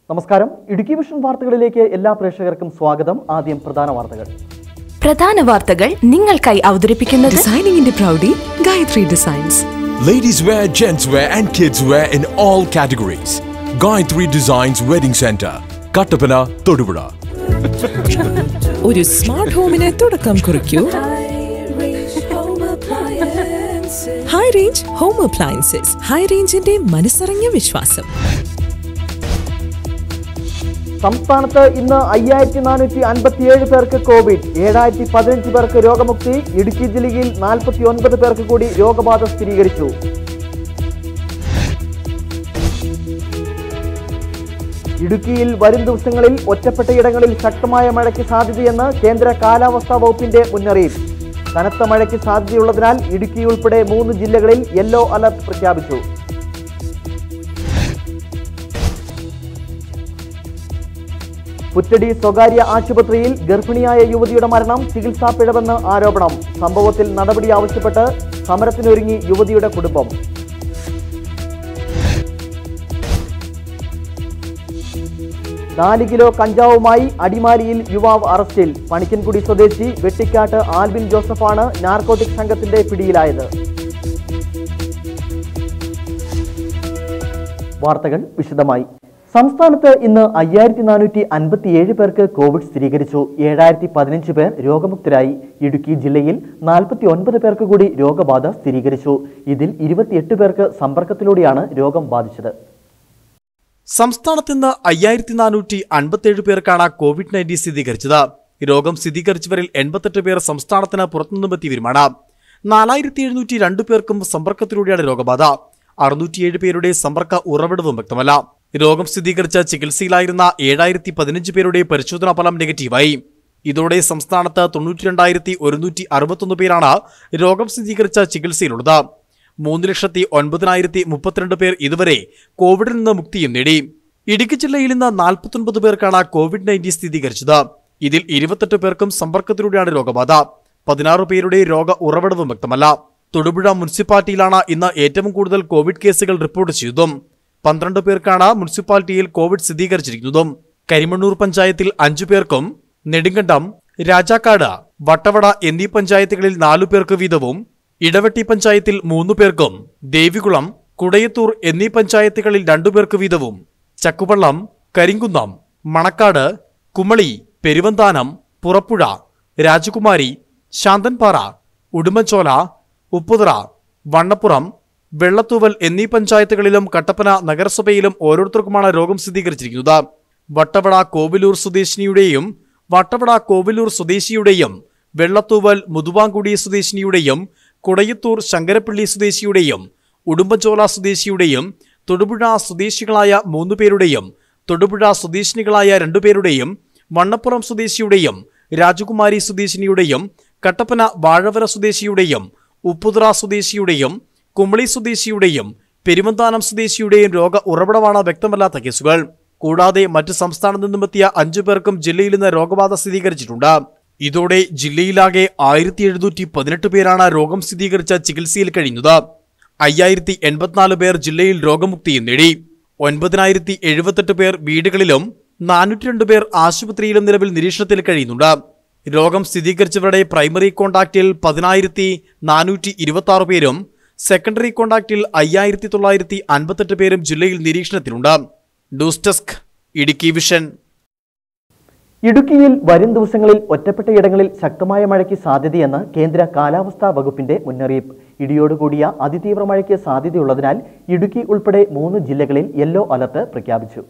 നമസ്കാരം ഇടുക്കി വിഷൻ വാർത്തകളിലേക്ക് എല്ലാ പ്രേക്ഷകർക്കും സ്വാഗതം ആദ്യം പ്രധാന വാർത്തകൾ പ്രധാന വാർത്തകൾ നിങ്ങൾക്കായി അവതരിപ്പിക്കുന്നത് Designing in the Proudy, Gayatri Designs. Ladies wear, gents wear, and kids wear in all categories. Gayatri Designs Wedding Center, Kattapana, Todupura. ഒരു സ്മാർട്ട് ഹോമിന് തുടക്കം കുറിക്കൂ high range home appliances high റേഞ്ചിന്റെ മനസ്സറിഞ്ഞ വിശ്വാസം സംസ്ഥാനത്ത് ഇന്ന് അയ്യായിരത്തി നാനൂറ്റി അൻപത്തിയേഴ് പേർക്ക് കോവിഡ് ഏഴായിരത്തി പതിനഞ്ച് പേർക്ക് രോഗമുക്തി ഇടുക്കി ജില്ലയിൽ നാൽപ്പത്തി ഒൻപത് പേർക്ക് കൂടി രോഗബാധ സ്ഥിരീകരിച്ചു ഇടുക്കിയിൽ വരും ദിവസങ്ങളിൽ ഒറ്റപ്പെട്ടയിടങ്ങളിൽ ശക്തമായ മഴയ്ക്ക് സാധ്യതയെന്ന് കേന്ദ്ര കാലാവസ്ഥാ വകുപ്പിന്റെ മുന്നറിയിപ്പ് കനത്ത മഴയ്ക്ക് സാധ്യതയുള്ളതിനാൽ ഇടുക്കി ഉൾപ്പെടെ മൂന്ന് ജില്ലകളിൽ യെല്ലോ അലർട്ട് പ്രഖ്യാപിച്ചു പുറ്റടി സ്വകാര്യ ആശുപത്രിയിൽ ഗർഭിണിയായ യുവതിയുടെ മരണം ചികിത്സാ പിഴവെന്ന് ആരോപണം സംഭവത്തിൽ നടപടി ആവശ്യപ്പെട്ട് സമരത്തിനൊരുങ്ങി യുവതിയുടെ കുടുംബം നാല് കിലോ കഞ്ചാവുമായി അടിമാലിയിൽ യുവാവ് അറസ്റ്റിൽ പണിക്കൻകുടി സ്വദേശി വെട്ടിക്കാട്ട് ആൽബിൻ ജോസഫാണ് നാർക്കോട്ടിക് സംഘത്തിന്റെ പിടിയിലായത് വാർത്തകൾ വിശദമായി സംസ്ഥാനത്ത് ഇന്ന് അയ്യായിരത്തി നാനൂറ്റി അൻപത്തിയേഴ് പേർക്ക് കോവിഡ് സ്ഥിരീകരിച്ചു ഏഴായിരത്തി പതിനഞ്ച് പേർ രോഗമുക്തരായി ഇടുക്കി ജില്ലയിൽ നാൽപ്പത്തി ഒൻപത് പേർക്ക് കൂടി രോഗബാധ സ്ഥിരീകരിച്ചു ഇതിൽ ഇരുപത്തിയെട്ട് പേർക്ക് സമ്പർക്കത്തിലൂടെയാണ് രോഗം ബാധിച്ചത് സംസ്ഥാനത്ത് ഇന്ന് അയ്യായിരത്തി നാനൂറ്റി അൻപത്തിയേഴ് പേർക്കാണ് കോവിഡ് നയൻറ്റീൻ സ്ഥിരീകരിച്ചത് രോഗം സ്ഥിരീകരിച്ചവരിൽ എൺപത്തെട്ട് പേർ സംസ്ഥാനത്തിന് പുറത്തുനിന്നും എത്തിയവരുമാണ് നാലായിരത്തി എഴുന്നൂറ്റി രണ്ട് പേർക്കും സമ്പർക്കത്തിലൂടെയാണ് രോഗബാധ അറുന്നൂറ്റിയേഴ് പേരുടെ സമ്പർക്ക ഉറവിടവും വ്യക്തമല്ല രോഗം സ്ഥിരീകരിച്ച ചികിത്സയിലായിരുന്ന ഏഴായിരത്തി പതിനഞ്ച് പേരുടെ പരിശോധനാ ഫലം നെഗറ്റീവായി ഇതോടെ സംസ്ഥാനത്ത് തൊണ്ണൂറ്റി രണ്ടായിരത്തി ഒരുന്നൂറ്റി അറുപത്തൊന്ന് പേരാണ് രോഗം സ്ഥിരീകരിച്ച ചികിത്സയിലുള്ളത് മൂന്ന് ലക്ഷത്തി ഒൻപതിനായിരത്തി മുപ്പത്തിരണ്ട് പേർ ഇതുവരെ കോവിഡിൽ നിന്ന് മുക്തിയും നേടി ഇടുക്കി ജില്ലയിൽ ഇന്ന് നാൽപ്പത്തൊൻപത് പേർക്കാണ് കോവിഡ് നയൻറ്റീൻ സ്ഥിരീകരിച്ചത് ഇതിൽ ഇരുപത്തെട്ട് പേർക്കും സമ്പർക്കത്തിലൂടെയാണ് രോഗബാധ പതിനാറ് പേരുടെ രോഗ ഉറവിടവും വ്യക്തമല്ല തൊടുപുഴ മുനിസിപ്പാലിറ്റിയിലാണ് ഇന്ന് ഏറ്റവും കൂടുതൽ കോവിഡ് കേസുകൾ റിപ്പോർട്ട് ചെയ്തതും പന്ത്രണ്ട് പേർക്കാണ് മുനിസിപ്പാലിറ്റിയിൽ കോവിഡ് സ്ഥിരീകരിച്ചിരിക്കുന്നതും കരിമണ്ണൂർ പഞ്ചായത്തിൽ അഞ്ചു പേർക്കും നെടുങ്കണ്ടം രാജാക്കാട് വട്ടവട എന്നീ പഞ്ചായത്തുകളിൽ നാലു പേർക്ക് വീതവും ഇടവെട്ടി പഞ്ചായത്തിൽ മൂന്നു പേർക്കും ദേവികുളം കുടയത്തൂർ എന്നീ പഞ്ചായത്തുകളിൽ രണ്ടുപേർക്ക് വീതവും ചക്കുവള്ളം കരിങ്കുന്നം മണക്കാട് കുമളി പെരുവന്താനം പുറപ്പുഴ രാജകുമാരി ശാന്തൻപാറ ഉടുമ്പൻചോല ഉപ്പുതറ വണ്ണപ്പുറം വെള്ളത്തൂവൽ എന്നീ പഞ്ചായത്തുകളിലും കട്ടപ്പന നഗരസഭയിലും ഓരോരുത്തർക്കുമാണ് രോഗം സ്ഥിരീകരിച്ചിരിക്കുന്നത് വട്ടവട കോവിലൂർ സ്വദേശിനിയുടെയും വട്ടവട കോവിലൂർ സ്വദേശിയുടെയും വെള്ളത്തൂവൽ മുതുവാങ്കുടി സ്വദേശിനിയുടെയും കുടയത്തൂർ ശങ്കരപ്പള്ളി സ്വദേശിയുടെയും ഉടുമ്പൻചോല സ്വദേശിയുടെയും തൊടുപുഴ സ്വദേശികളായ മൂന്നു പേരുടെയും തൊടുപുഴ സ്വദേശിനികളായ രണ്ടുപേരുടെയും വണ്ണപ്പുറം സ്വദേശിയുടെയും രാജകുമാരി സ്വദേശിനിയുടെയും കട്ടപ്പന വാഴവര സ്വദേശിയുടെയും ഉപ്പുതറ സ്വദേശിയുടെയും കുമളി സ്വദേശിയുടെയും പെരുവന്താനം സ്വദേശിയുടെയും രോഗ ഉറവിടമാണ് വ്യക്തമല്ലാത്ത കേസുകൾ കൂടാതെ മറ്റ് സംസ്ഥാനത്തു നിന്നുമെത്തിയ അഞ്ചു പേർക്കും ജില്ലയിൽ നിന്ന് രോഗബാധ സ്ഥിരീകരിച്ചിട്ടുണ്ട് ഇതോടെ ജില്ലയിലാകെ ആയിരത്തി എഴുന്നൂറ്റി പതിനെട്ട് പേരാണ് രോഗം സ്ഥിരീകരിച്ച ചികിത്സയിൽ കഴിയുന്നത് അയ്യായിരത്തി എൺപത്തിനാല് പേർ ജില്ലയിൽ രോഗമുക്തിയും നേടി ഒൻപതിനായിരത്തി എഴുപത്തെട്ട് പേർ വീടുകളിലും നാനൂറ്റി രണ്ട് പേർ ആശുപത്രിയിലും നിലവിൽ നിരീക്ഷണത്തിൽ കഴിയുന്നുണ്ട് രോഗം സ്ഥിരീകരിച്ചവരുടെ പ്രൈമറി കോണ്ടാക്റ്റിൽ പതിനായിരത്തി നാനൂറ്റി ഇരുപത്തി ആറ് പേരും സെക്കൻഡറി കോണ്ടാക്റ്റിൽ അയ്യായിരത്തി തൊള്ളായിരത്തി അൻപത്തെട്ട് പേരും ജില്ലയിൽ നിരീക്ഷണത്തിലുണ്ട് ന്യൂസ് ഡെസ്ക് ഇടുക്കി വിഷൻ ഇടുക്കിയിൽ വരും ദിവസങ്ങളിൽ ഒറ്റപ്പെട്ടയിടങ്ങളിൽ ശക്തമായ മഴയ്ക്ക് സാധ്യതയെന്ന് കേന്ദ്ര കാലാവസ്ഥാ വകുപ്പിന്റെ മുന്നറിയിപ്പ് ഇടിയോടുകൂടിയ അതിതീവ്ര മഴയ്ക്ക് സാധ്യതയുള്ളതിനാൽ ഇടുക്കി ഉൾപ്പെടെ മൂന്ന് ജില്ലകളിൽ യെല്ലോ അലർട്ട് പ്രഖ്യാപിച്ചു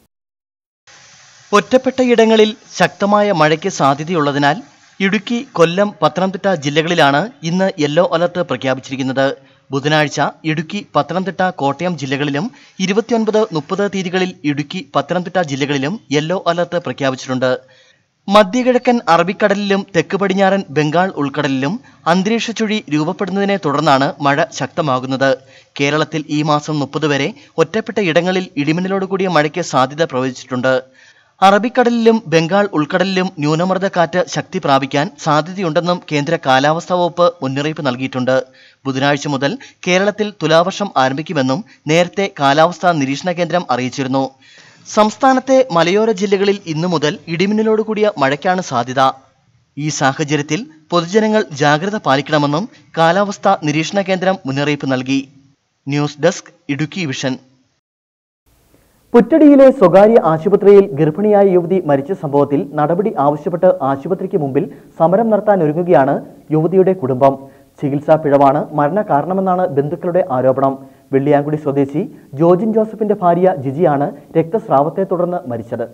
ഒറ്റപ്പെട്ടയിടങ്ങളിൽ ശക്തമായ മഴയ്ക്ക് സാധ്യതയുള്ളതിനാൽ ഇടുക്കി കൊല്ലം പത്തനംതിട്ട ജില്ലകളിലാണ് ഇന്ന് യെല്ലോ അലർട്ട് പ്രഖ്യാപിച്ചിരിക്കുന്നത് ബുധനാഴ്ച ഇടുക്കി പത്തനംതിട്ട കോട്ടയം ജില്ലകളിലും ഇരുപത്തിയൊൻപത് മുപ്പത് തീയതികളിൽ ഇടുക്കി പത്തനംതിട്ട ജില്ലകളിലും യെല്ലോ അലർട്ട് പ്രഖ്യാപിച്ചിട്ടുണ്ട് മധ്യകിഴക്കൻ അറബിക്കടലിലും തെക്ക് പടിഞ്ഞാറൻ ബംഗാൾ ഉൾക്കടലിലും അന്തരീക്ഷ ചുഴി രൂപപ്പെടുന്നതിനെ തുടർന്നാണ് മഴ ശക്തമാകുന്നത് കേരളത്തിൽ ഈ മാസം മുപ്പത് വരെ ഒറ്റപ്പെട്ട ഇടങ്ങളിൽ ഇടിമിന്നലോടുകൂടിയ മഴയ്ക്ക് സാധ്യത പ്രവചിച്ചിട്ടുണ്ട് അറബിക്കടലിലും ബംഗാൾ ഉൾക്കടലിലും ന്യൂനമർദ്ദക്കാറ്റ് ശക്തി പ്രാപിക്കാൻ സാധ്യതയുണ്ടെന്നും കേന്ദ്ര കാലാവസ്ഥാ വകുപ്പ് മുന്നറിയിപ്പ് നൽകിയിട്ടുണ്ട് ബുധനാഴ്ച മുതൽ കേരളത്തിൽ തുലാവർഷം ആരംഭിക്കുമെന്നും നേരത്തെ കാലാവസ്ഥാ നിരീക്ഷണ കേന്ദ്രം അറിയിച്ചിരുന്നു സംസ്ഥാനത്തെ മലയോര ജില്ലകളിൽ ഇന്നു മുതൽ ഇടിമിന്നലോട് കൂടിയ മഴയ്ക്കാണ് സാധ്യത ഈ സാഹചര്യത്തിൽ പൊതുജനങ്ങൾ ജാഗ്രത പാലിക്കണമെന്നും കാലാവസ്ഥാ നിരീക്ഷണ കേന്ദ്രം മുന്നറിയിപ്പ് നൽകി ന്യൂസ് ഡെസ്ക് ഇടുക്കി വിഷൻ പുറ്റടിയിലെ സ്വകാര്യ ആശുപത്രിയിൽ ഗർഭിണിയായ യുവതി മരിച്ച സംഭവത്തിൽ നടപടി ആവശ്യപ്പെട്ട് ആശുപത്രിക്ക് മുമ്പിൽ സമരം നടത്താൻ ഒരുങ്ങുകയാണ് യുവതിയുടെ കുടുംബം ചികിത്സാ പിഴവാണ് മരണ കാരണമെന്നാണ് ബന്ധുക്കളുടെ ആരോപണം വെള്ളിയാങ്കുടി സ്വദേശി ജോജിൻ ജോസഫിന്റെ ഭാര്യ ജിജിയാണ് രക്തസ്രാവത്തെ തുടർന്ന് മരിച്ചത്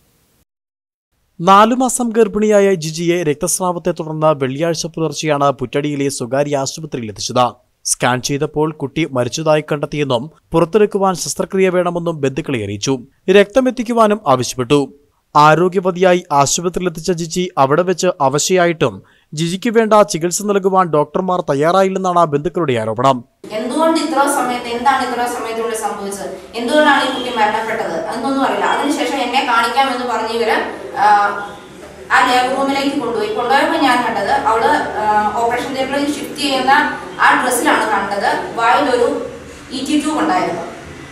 നാലു മാസം ഗർഭിണിയായ ജിജിയെ രക്തസ്രാവത്തെ തുടർന്ന് വെള്ളിയാഴ്ച പുലർച്ചെയാണ് പുറ്റടിയിലെ സ്വകാര്യ ആശുപത്രിയിൽ എത്തിച്ചത് സ്കാൻ ചെയ്തപ്പോൾ കുട്ടി മരിച്ചതായി കണ്ടെത്തിയെന്നും പുറത്തെടുക്കുവാൻ ശസ്ത്രക്രിയ വേണമെന്നും ബന്ധുക്കളെ അറിയിച്ചു രക്തം എത്തിക്കുവാനും ആവശ്യപ്പെട്ടു ആരോഗ്യവതിയായി ആശുപത്രിയിലെത്തിച്ച ജിജി അവിടെ വെച്ച് അവശയായിട്ടും ജിജിക്ക് വേണ്ട ചികിത്സ നൽകുവാൻ ഡോക്ടർമാർ തയ്യാറായില്ലെന്നാണ് ബന്ധുക്കളുടെ ആരോപണം എന്തുകൊണ്ട് ഇത്ര സമയത്ത് എന്താണ് ഇത്ര സമയത്തിനുള്ളിൽ സംഭവിച്ചത് എന്തുകൊണ്ടാണ് ഈ കുട്ടി മരണപ്പെട്ടത് എന്നൊന്നും അറിയില്ല അതിനുശേഷം എന്നെ കാണിക്കാമെന്ന് പറഞ്ഞ് ഇവര് ആ, ആ ലേബർ റൂമിലേക്ക് കൊണ്ടുപോയി കൊണ്ടുപോയപ്പോൾ ഞാൻ കണ്ടത് അവള് ഓപ്പറേഷൻ തിയേറ്ററിൽ ഷിഫ്റ്റ് ചെയ്യുന്ന ആ ഡ്രസ്സിലാണ് കണ്ടത് വായിലൊരു ഇ ടി ട്യൂബ് ഉണ്ടായിരുന്നു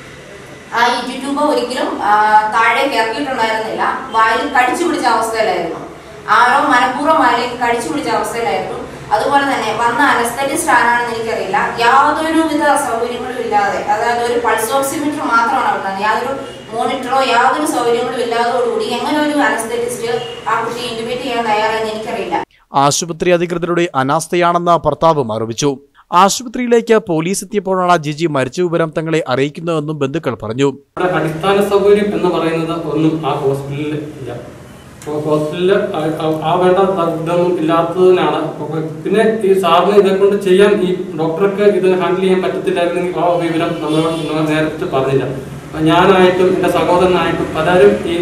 ആ ഇ ടി ട്യൂബ് ഒരിക്കലും ആ, താഴേക്ക് ഇറക്കിയിട്ടുണ്ടായിരുന്നില്ല വായിൽ കടിച്ചു പിടിച്ച അവസ്ഥയിലായിരുന്നു ആരോ മനഃപൂർവ്വം വായിലേക്ക് കടിച്ചു പിടിച്ച അവസ്ഥയിലായിരുന്നു അതുപോലെ തന്നെ വന്ന അനസ്തറ്റിസ്റ്റ് ആരാണെന്ന് എനിക്കറിയില്ല യാതൊരുവിധ സൗകര്യങ്ങളും ഇല്ലാതെ അതായത് ഒരു പൾസ് ഓക്സിമീറ്റർ മാത്രമാണ് അവിടെ ഉണ്ടായിരുന്നത് യാതൊരു മോണിറ്ററോ യാതൊരു സൗകര്യങ്ങളും ഇല്ലാതോടുകൂടി എങ്ങനെ ഒരു അനസ്തറ്റിസ്റ്റ് ആ കുട്ടിയെ ഇന്റിമേറ്റ് ചെയ്യാൻ തയ്യാറായെന്ന് എനിക്കറിയില്ല ആശുപത്രി അധികൃതരുടെ അനാസ്ഥയാണെന്ന് ഭർത്താവും ആരോപിച്ചു ആശുപത്രിയിലേക്ക് പോലീസ് എത്തിയപ്പോഴാണ് ജിജി മരിച്ച വിവരം തങ്ങളെ അറിയിക്കുന്നതെന്നും ബന്ധുക്കൾ പറഞ്ഞു അവിടെ അടിസ്ഥാന സൗകര്യം എന്ന് പറയുന്നത് ഒന്നും ആ ഹോസ്പിറ്റലിൽ ഇല്ല ഹോ- ഹോസ്പിറ്റലിൽ ആ- ആ- ആ വേണ്ട ത- ഇതൊന്നും ഇല്ലാത്തതിനാണ് അപ്പൊ പിന്നെ ഈ സാറിന് ഇതെ കൊണ്ട് ചെയ്യാൻ ഈ ഡോക്ടർക്ക് ഇത് ഹാൻഡിൽ ചെയ്യാൻ പറ്റത്തില്ലായിരുന്നെങ്കിൽ ആ വിവരം നമ്മളോട് നമ്മൾ നേരത്തെ പറഞ്ഞില്ല അപ്പൊ ഞാനായിട്ടും എൻ്റെ സഹോദരനായിട്ടും പലരും ഈ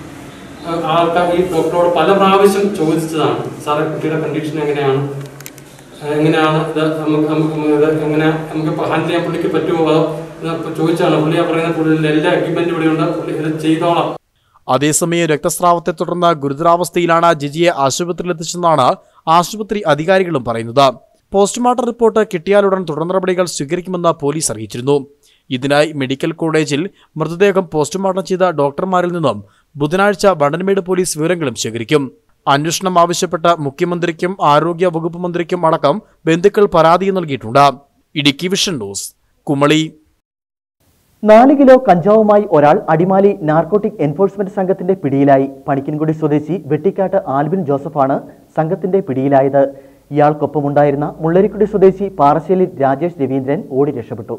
ആ, ആൾക്കാർ ഈ ഡോക്ടറോട് പല പ്രാവശ്യം ചോദിച്ചതാണ് സാറേ കുട്ടിയുടെ കണ്ടീഷൻ എങ്ങനെയാണ് ആ, എങ്ങനെയാണ് ഇത് നമുക്ക് നമുക്ക് ഇത് എങ്ങനെ നമുക്ക് ഹാൻഡിൽ ചെയ്യാൻ പുള്ളിക്ക് പറ്റുമോ അതോ ഇത് ചോദിച്ചാണ് പുള്ളി ആ പറയുന്ന പുള്ളിയുടെ എല്ലാ എക്യുപ്മെന്റ് ഇവിടെ ഉണ്ട് പുള്ളി ഇത് ചെയ്തോളാം അതേസമയം രക്തസ്രാവത്തെ തുടർന്ന് ഗുരുതരാവസ്ഥയിലാണ് ജിജിയെ ആശുപത്രിയിലെത്തിച്ചെന്നാണ് ആശുപത്രി അധികാരികളും പറയുന്നത് പോസ്റ്റ്മോർട്ടം റിപ്പോർട്ട് കിട്ടിയാലുടൻ തുടർ നടപടികൾ സ്വീകരിക്കുമെന്ന് പോലീസ് അറിയിച്ചിരുന്നു ഇതിനായി മെഡിക്കൽ കോളേജിൽ മൃതദേഹം പോസ്റ്റ്മോർട്ടം ചെയ്ത ഡോക്ടർമാരിൽ നിന്നും ബുധനാഴ്ച വണ്ടൻമേട് പോലീസ് വിവരങ്ങളും ശേഖരിക്കും അന്വേഷണം ആവശ്യപ്പെട്ട മുഖ്യമന്ത്രിക്കും ആരോഗ്യ വകുപ്പ് മന്ത്രിക്കും അടക്കം ബന്ധുക്കൾ പരാതി നൽകിയിട്ടുണ്ട് ഇടുക്കി വിഷൻ ന്യൂസ് കുമളി നാല് കിലോ കഞ്ചാവുമായി ഒരാൾ അടിമാലി നാർക്കോട്ടിക് എൻഫോഴ്സ്മെന്റ് സംഘത്തിന്റെ പിടിയിലായി പണിക്കൻകുടി സ്വദേശി വെട്ടിക്കാട്ട് ആൽബിൻ ജോസഫാണ് സംഘത്തിന്റെ പിടിയിലായത് ഇയാൾക്കൊപ്പമുണ്ടായിരുന്ന മുള്ളരിക്കുടി സ്വദേശി പാറശ്ശേരി രാജേഷ് രവീന്ദ്രൻ ഓടി രക്ഷപ്പെട്ടു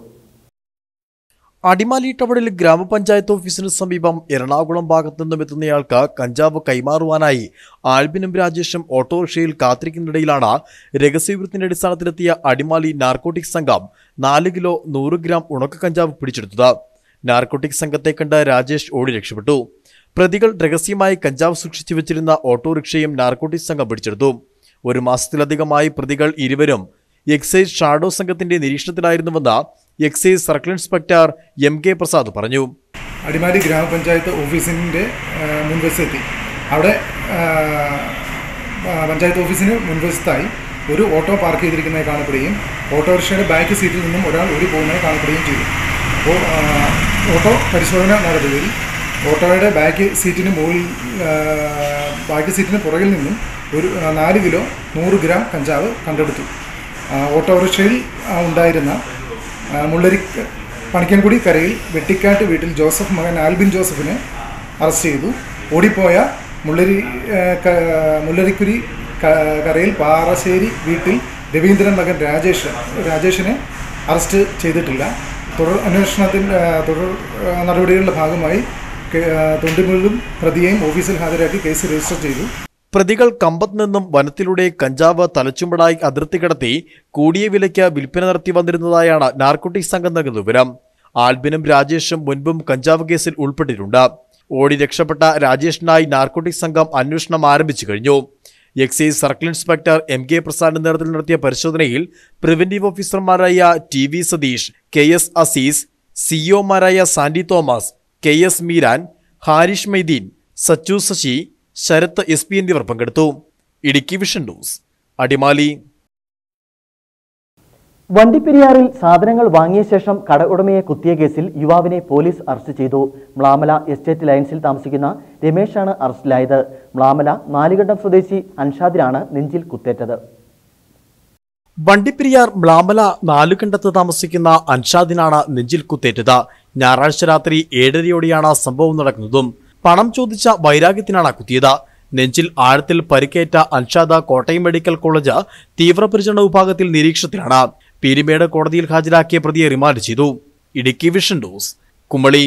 അടിമാലി ടവണിൽ ഗ്രാമപഞ്ചായത്ത് ഓഫീസിന് സമീപം എറണാകുളം ഭാഗത്തു നിന്നും എത്തുന്നയാൾക്ക് കഞ്ചാവ് കൈമാറുവാനായി ആൽബിനും രാജേഷും ഓട്ടോറിക്ഷയിൽ കാത്തിരിക്കുന്നതിനിടയിലാണ് രഹസ്യവിവരത്തിന്റെ അടിസ്ഥാനത്തിലെത്തിയ അടിമാലി നാർക്കോട്ടിക് സംഘം നാല് കിലോ നൂറ് ഗ്രാം ഉണക്ക കഞ്ചാവ് പിടിച്ചെടുത്തത് നാർക്കോട്ടിക് സംഘത്തെ കണ്ട് രാജേഷ് ഓടി രക്ഷപ്പെട്ടു പ്രതികൾ രഹസ്യമായി കഞ്ചാവ് സൂക്ഷിച്ചു വെച്ചിരുന്ന ഓട്ടോറിക്ഷയും നാർക്കോട്ടിക് സംഘം പിടിച്ചെടുത്തു ഒരു മാസത്തിലധികമായി പ്രതികൾ ഇരുവരും എക്സൈസ് ഷാഡോ സംഘത്തിന്റെ നിരീക്ഷണത്തിലായിരുന്നുവെന്ന് excise circle inspector M K Prasad പറഞ്ഞു അടിമാലി ഗ്രാമപഞ്ചായത്ത് ഓഫീസിൻ്റെ മുൻവശത്തെത്തി അവിടെ ആ, ആ, പഞ്ചായത്ത് ഓഫീസിന് മുൻവശത്തായി ഒരു ഓട്ടോ പാർക്ക് ചെയ്തിരിക്കുന്നതായി കാണപ്പെടുകയും ഓട്ടോറിക്ഷയുടെ ബാക്ക് സീറ്റിൽ നിന്നും ഒരാൾ ഓടി പോകുന്നതായി കാണപ്പെടുകയും ചെയ്തു അപ്പോൾ ആ, ഓട്ടോ പരിശോധന നടത്തുകയിൽ ഓട്ടോയുടെ ബാക്ക് സീറ്റിന് മുകളിൽ ആ, ബാക്ക് സീറ്റിന് പുറകിൽ നിന്നും ഒരു ആ, നാല് കിലോ നൂറ് ഗ്രാം കഞ്ചാവ് കണ്ടെടുത്തു ആ, ഓട്ടോറിക്ഷയിൽ ആ, ഉണ്ടായിരുന്ന ആ, മുള്ളരി പണിക്കൻകുടി കരയിൽ വെട്ടിക്കാട്ട് വീട്ടിൽ ജോസഫ് മകൻ ആൽബിൻ ജോസഫിനെ അറസ്റ്റ് ചെയ്തു ഓടിപ്പോയ മുള്ളരി ആ, ക- മുള്ളരിക്കുരി ക- കരയിൽ പാറശ്ശേരി വീട്ടിൽ രവീന്ദ്രൻ മകൻ രാജേഷ് രാജേഷിനെ അറസ്റ്റ് ചെയ്തിട്ടില്ല തുടർ അന്വേഷണത്തിൻ്റെ തുടർ ആ, നടപടികളുടെ ഭാഗമായി കെ- ആ, തൊണ്ടിമുള്ളും പ്രതിയെയും ഓഫീസിൽ ഹാജരാക്കി കേസ് രജിസ്റ്റർ ചെയ്തു പ്രതികൾ കമ്പത്ത് നിന്നും വനത്തിലൂടെ കഞ്ചാവ് തലച്ചുമ്പടായി അതിർത്തി കടത്തി കൂടിയ വിലയ്ക്ക് വിൽപ്പന നടത്തി വന്നിരുന്നതായാണ് നാർക്കോട്ടിക് സംഘം നൽകുന്ന വിവരം ആൽബിനും രാജേഷും മുൻപും കഞ്ചാവ് കേസിൽ ഉൾപ്പെട്ടിട്ടുണ്ട് ഓടി രക്ഷപ്പെട്ട രാജേഷിനായി നാർക്കോട്ടിക് സംഘം അന്വേഷണം ആരംഭിച്ചു കഴിഞ്ഞു excise circle inspector M K പ്രസാദിന്റെ നേതൃത്വത്തിൽ നടത്തിയ പരിശോധനയിൽ പ്രിവന്റീവ് ഓഫീസർമാരായ T V Satheesh K S Azeez സിഇഒമാരായ Sandy Thomas K S Meeran Harish Maideen Sachu Sasi Sarath S P എന്നിവർ പങ്കെടുത്തു ഇടുക്കി വിഷൻ ന്യൂസ് അടിമാലി വണ്ടിപ്പെരിയാറിൽ സാധനങ്ങൾ വാങ്ങിയ ശേഷം കട ഉടമയെ കുത്തിയ കേസിൽ യുവാവിനെ പോലീസ് അറസ്റ്റ് ചെയ്തു മ്ലാമല എസ്റ്റേറ്റ് ലൈൻസിൽ താമസിക്കുന്ന രമേശാണ് അറസ്റ്റിലായത് മ്ലാമല നാലുകണ്ടം സ്വദേശി അൻഷാദിനാണ് നെഞ്ചിൽ കുത്തേറ്റത് വണ്ടിപ്പെരിയാർ മ്ലാമല നാലുകണ്ടത്ത് താമസിക്കുന്ന അൻഷാദിനാണ് നെഞ്ചിൽ കുത്തേറ്റത് ഞായറാഴ്ച രാത്രി ഏഴരയോടെയാണ് സംഭവം നടക്കുന്നതും പണം ചോദിച്ച വൈരാഗ്യത്തിനാണ് കുത്തിയത് നെഞ്ചിൽ ആഴത്തിൽ പരിക്കേറ്റ അൻഷാദ് കോട്ടയം മെഡിക്കൽ കോളേജ് തീവ്രപരിചരണ വിഭാഗത്തിൽ നിരീക്ഷണത്തിലാണ് പീരിമേട് കോടതിയിൽ ഹാജരാക്കിയ പ്രതിയെ റിമാൻഡ് ചെയ്തു ഇടുക്കി വിഷൻ ന്യൂസ് കുമളി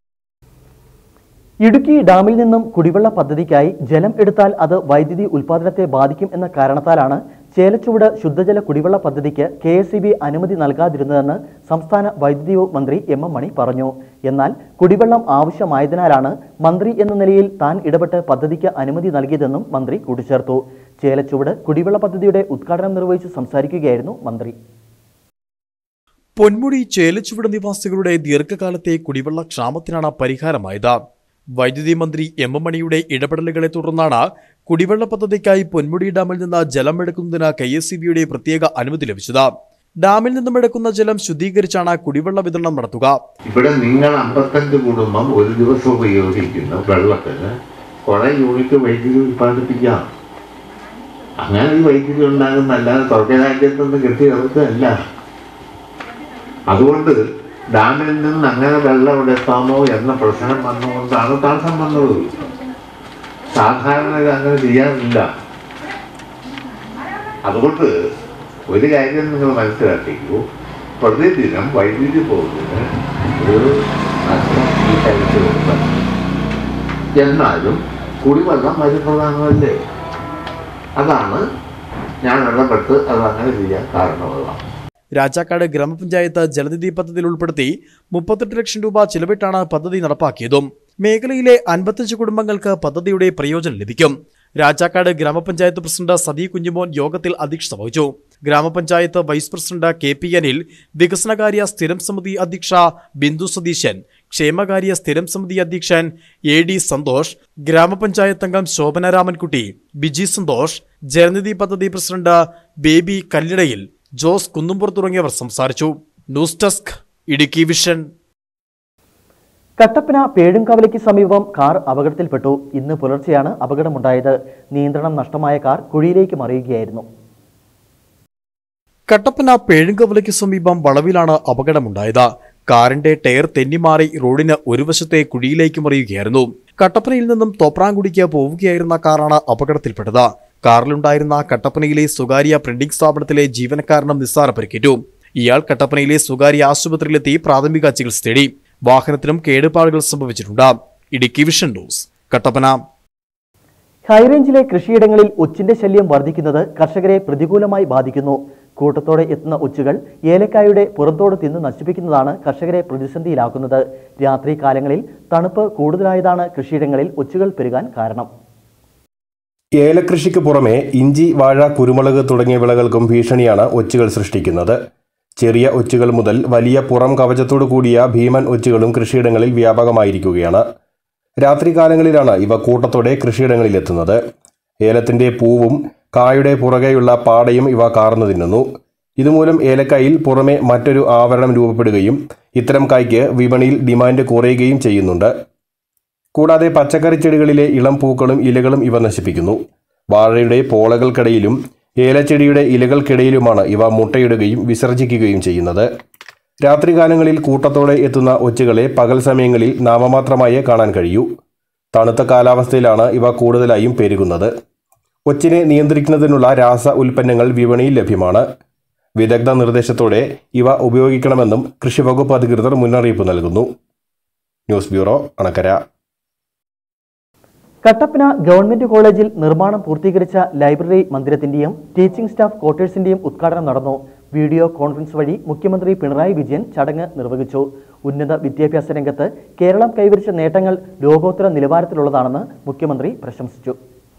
ഇടുക്കി ഡാമിൽ നിന്നും കുടിവെള്ള പദ്ധതിക്കായി ജലം എടുത്താൽ അത് വൈദ്യുതി ഉൽപ്പാദനത്തെ ബാധിക്കും എന്ന കാരണത്താലാണ് ചേലച്ചുവട് ശുദ്ധജല കുടിവെള്ള പദ്ധതിക്ക് കെ എസ് അനുമതി നൽകാതിരുന്നതെന്ന് സംസ്ഥാന വൈദ്യുതി വകുപ്പ് മന്ത്രി എം എം മണി പറഞ്ഞു എന്നാൽ കുടിവെള്ളം ആവശ്യമായതിനാലാണ് മന്ത്രി എന്ന നിലയിൽ താൻ ഇടപെട്ട് പദ്ധതിക്ക് അനുമതി നൽകിയതെന്നും മന്ത്രി കൂട്ടിച്ചേർത്തു ചേലച്ചുവട് കുടിവെള്ള പദ്ധതിയുടെ ഉദ്ഘാടനം നിർവഹിച്ച് സംസാരിക്കുകയായിരുന്നു മന്ത്രി പൊന്മുടി ചേലച്ചുവട് നിവാസികളുടെ ദീർഘകാലത്തെ കുടിവെള്ള ക്ഷാമത്തിനാണ് പരിഹാരമായത് വൈദ്യുതി മന്ത്രി എം എം മണിയുടെ ഇടപെടലുകളെ തുടർന്നാണ് കുടിവെള്ള പദ്ധതിക്കായി പൊന്മുടി ഡാമിൽ നിന്ന് ജലം എടുക്കുന്നതിന് കെ എസ് സി ബിയുടെ പ്രത്യേക അനുമതി ലഭിച്ചത് ഡാമിൽ നിന്നും എടുക്കുന്ന ജലം ശുദ്ധീകരിച്ചാണ് കുടിവെള്ള വിതരണം നടത്തുക ഇവിടെ നിങ്ങൾ അമ്പത്തഞ്ച് കുടുംബം ഒരു ദിവസം ഉപയോഗിക്കുന്ന വെള്ളത്തിന് കുറെ യൂണിറ്റ് വൈദ്യുതി ഉൽപ്പാദിപ്പിക്കാം അങ്ങനെ ഈ വൈദ്യുതി ഉണ്ടാകുന്ന അല്ലാതെ സ്വർഗരാജ്യത്തുനിന്ന് കിട്ടിയവർക്കല്ല അതുകൊണ്ട് ഡാമിൽ നിന്ന് അങ്ങനെ വെള്ളം ഇവിടെ എത്താമോ എന്ന പ്രശ്നം വന്നുകൊണ്ടാണ് തടസ്സം വന്നത് സാധാരണ ഇത് അങ്ങനെ ചെയ്യാറില്ല അതുകൊണ്ട് ഒരു കാര്യം നിങ്ങൾ മനസ്സിലാക്കിക്കൂ പ്രതിദിനം വൈദ്യുതി പോകുന്നതിന് ഒരു നഷ്ടം ഈ കാര്യത്തിലുണ്ട് എന്നാലും കുടിവെള്ളം മരുപ്രധാനമല്ലേ അതാണ് ഞാൻ ഇടപെട്ട് അത് അങ്ങനെ ചെയ്യാൻ കാരണമുള്ള രാജാക്കാട് ഗ്രാമപഞ്ചായത്ത് ജലനിധി പദ്ധതിയിൽ ഉൾപ്പെടുത്തി മുപ്പത്തെട്ട് ലക്ഷം രൂപ ചിലവിട്ടാണ് പദ്ധതി നടപ്പാക്കിയതും മേഖലയിലെ അൻപത്തഞ്ച് കുടുംബങ്ങൾക്ക് പദ്ധതിയുടെ പ്രയോജനം ലഭിക്കും രാജാക്കാട് ഗ്രാമപഞ്ചായത്ത് പ്രസിഡന്റ് സതി കുഞ്ഞുമോൻ യോഗത്തിൽ അധ്യക്ഷത വഹിച്ചു ഗ്രാമപഞ്ചായത്ത് vice president K P Anil വികസനകാര്യ സ്ഥിരം സമിതി അധ്യക്ഷ ബിന്ദു സതീശൻ ക്ഷേമകാര്യ സ്ഥിരം സമിതി അധ്യക്ഷൻ എ ഡി സന്തോഷ് ഗ്രാമപഞ്ചായത്ത് അംഗം ശോഭന രാമൻകുട്ടി ബിജി സന്തോഷ് ജലനിധി പദ്ധതി പ്രസിഡന്റ് ബേബി കല്ലിടയിൽ ജോസ് കുന്നുംപുർ തുടങ്ങിയവർ സംസാരിച്ചു news desk Idukki vision Kattappana പേഴുംകവലയ്ക്ക് സമീപം കാർ അപകടത്തിൽപ്പെട്ടു ഇന്ന് പുലർച്ചെയാണ് അപകടമുണ്ടായത് നിയന്ത്രണം നഷ്ടമായ കാർ കുഴിയിലേക്ക് മറിയുകയായിരുന്നു കട്ടപ്പന പേഴുങ്കവലയ്ക്ക് സമീപം വളവിലാണ് അപകടമുണ്ടായത് കാറിന്റെ ടയർ തെന്നിമാറി റോഡിന് ഒരു വശത്തെ കുഴിയിലേക്ക് മറിയുകയായിരുന്നു കട്ടപ്പനയിൽ നിന്നും തോപ്രാങ്കുടിക്ക് പോവുകയായിരുന്ന കാറാണ് അപകടത്തിൽപ്പെട്ടത് കാറിലുണ്ടായിരുന്ന കട്ടപ്പനയിലെ സ്വകാര്യ പ്രിന്റിംഗ് സ്ഥാപനത്തിലെ ജീവനക്കാരനും നിസ്സാര പരിക്കേറ്റു ഇയാൾ കട്ടപ്പനയിലെ സ്വകാര്യ ആശുപത്രിയിലെത്തി പ്രാഥമിക ചികിത്സ തേടി വാഹനത്തിനും കേടുപാടുകൾ സംഭവിച്ചിട്ടുണ്ട് ഇടുക്കി വിഷൻ ന്യൂസ് കട്ടപ്പന ഹൈറേഞ്ചിലെ കൃഷിയിടങ്ങളിൽ ഒച്ചിന്റെ ശല്യം വർദ്ധിക്കുന്നത് കർഷകരെ പ്രതികൂലമായി ബാധിക്കുന്നു കൂട്ടത്തോടെ എത്തുന്ന ഒച്ചുകൾ ഏലക്കായുടെ പുറത്തോട് തിന്ന് നശിപ്പിക്കുന്നതാണ് കർഷകരെ പ്രതിസന്ധിയിലാക്കുന്നത് രാത്രി കാലങ്ങളിൽ തണുപ്പ് കൂടുതലായതാണ് കൃഷിയിടങ്ങളിൽ ഒച്ചുകൾ പെരുകാൻ കാരണം ഏലകൃഷിക്ക് പുറമെ ഇഞ്ചി വാഴ കുരുമുളക് തുടങ്ങിയ വിളകൾക്കും ഭീഷണിയാണ് ഒച്ചുകൾ സൃഷ്ടിക്കുന്നത് ചെറിയ ഒച്ചുകൾ മുതൽ വലിയ പുറം കവചത്തോടു കൂടിയ ഭീമൻ ഒച്ചുകളും കൃഷിയിടങ്ങളിൽ വ്യാപകമായിരിക്കുകയാണ് രാത്രികാലങ്ങളിലാണ് ഇവ കൂട്ടത്തോടെ കൃഷിയിടങ്ങളിൽ എത്തുന്നത് ഏലത്തിന്റെ പൂവും കായുടെ പുറകെയുള്ള പാടയും ഇവ കാർന്നു തിന്നുന്നു ഇതുമൂലം ഏലക്കായിൽ പുറമെ മറ്റൊരു ആവരണം രൂപപ്പെടുകയും ഇത്തരം കായ്ക്ക് വിപണിയിൽ ഡിമാൻഡ് കുറയുകയും ചെയ്യുന്നുണ്ട് കൂടാതെ പച്ചക്കറി ചെടികളിലെ ഇളം പൂക്കളും ഇലകളും ഇവ നശിപ്പിക്കുന്നു വാഴയുടെ പോളകൾക്കിടയിലും ഏലച്ചെടിയുടെ ഇലകൾക്കിടയിലുമാണ് ഇവ മുട്ടയിടുകയും വിസർജിക്കുകയും ചെയ്യുന്നത് രാത്രികാലങ്ങളിൽ കൂട്ടത്തോടെ എത്തുന്ന ഒച്ചുകളെ പകൽ സമയങ്ങളിൽ നാമമാത്രമായേ കാണാൻ കഴിയൂ തണുത്ത കാലാവസ്ഥയിലാണ് ഇവ കൂടുതലായും പെരുകുന്നത് ഒച്ചിനെ നിയന്ത്രിക്കുന്നതിനുള്ള രാസ ഉൽപ്പന്നങ്ങൾ വിപണിയിൽ ലഭ്യമാണ് വിദഗ്ധ നിർദ്ദേശത്തോടെ ഇവ ഉപയോഗിക്കണമെന്നും കൃഷിവകുപ്പ് അധികൃതർ മുന്നറിയിപ്പ് നൽകുന്നു news bureau Anakkara Kattappana government കോളേജിൽ നിർമ്മാണം പൂർത്തീകരിച്ച ലൈബ്രറി മന്ദിരത്തിന്റെയും ടീച്ചിംഗ് സ്റ്റാഫ് ക്വാർട്ടേഴ്സിന്റെയും ഉദ്ഘാടനം നടന്നു വീഡിയോ കോൺഫറൻസ് വഴി മുഖ്യമന്ത്രി പിണറായി വിജയൻ ചടങ്ങ് നിർവഹിച്ചു ഉന്നത വിദ്യാഭ്യാസ രംഗത്ത് കേരളം കൈവരിച്ച നേട്ടങ്ങൾ ലോകോത്തര നിലവാരത്തിലുള്ളതാണെന്ന് മുഖ്യമന്ത്രി പ്രശംസിച്ചു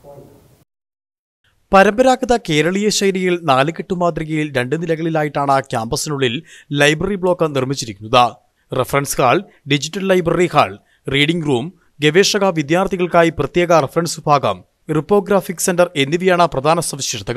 പരമ്പരാഗത കേരളീയ ശൈലിയിൽ നാലുകെട്ടു മാതൃകയിൽ രണ്ട് നിലകളിലായിട്ടാണ് ക്യാമ്പസിനുള്ളിൽ ലൈബ്രറി ബ്ലോക്ക് നിർമ്മിച്ചിരിക്കുന്നത് reference hall digital library hall reading room ഗവേഷക വിദ്യാർത്ഥികൾക്കായി പ്രത്യേക റഫറൻസ് വിഭാഗം റിപ്പോഗ്രാഫിക് സെന്റർ എന്നിവയാണ് പ്രധാന സവിശേഷതകൾ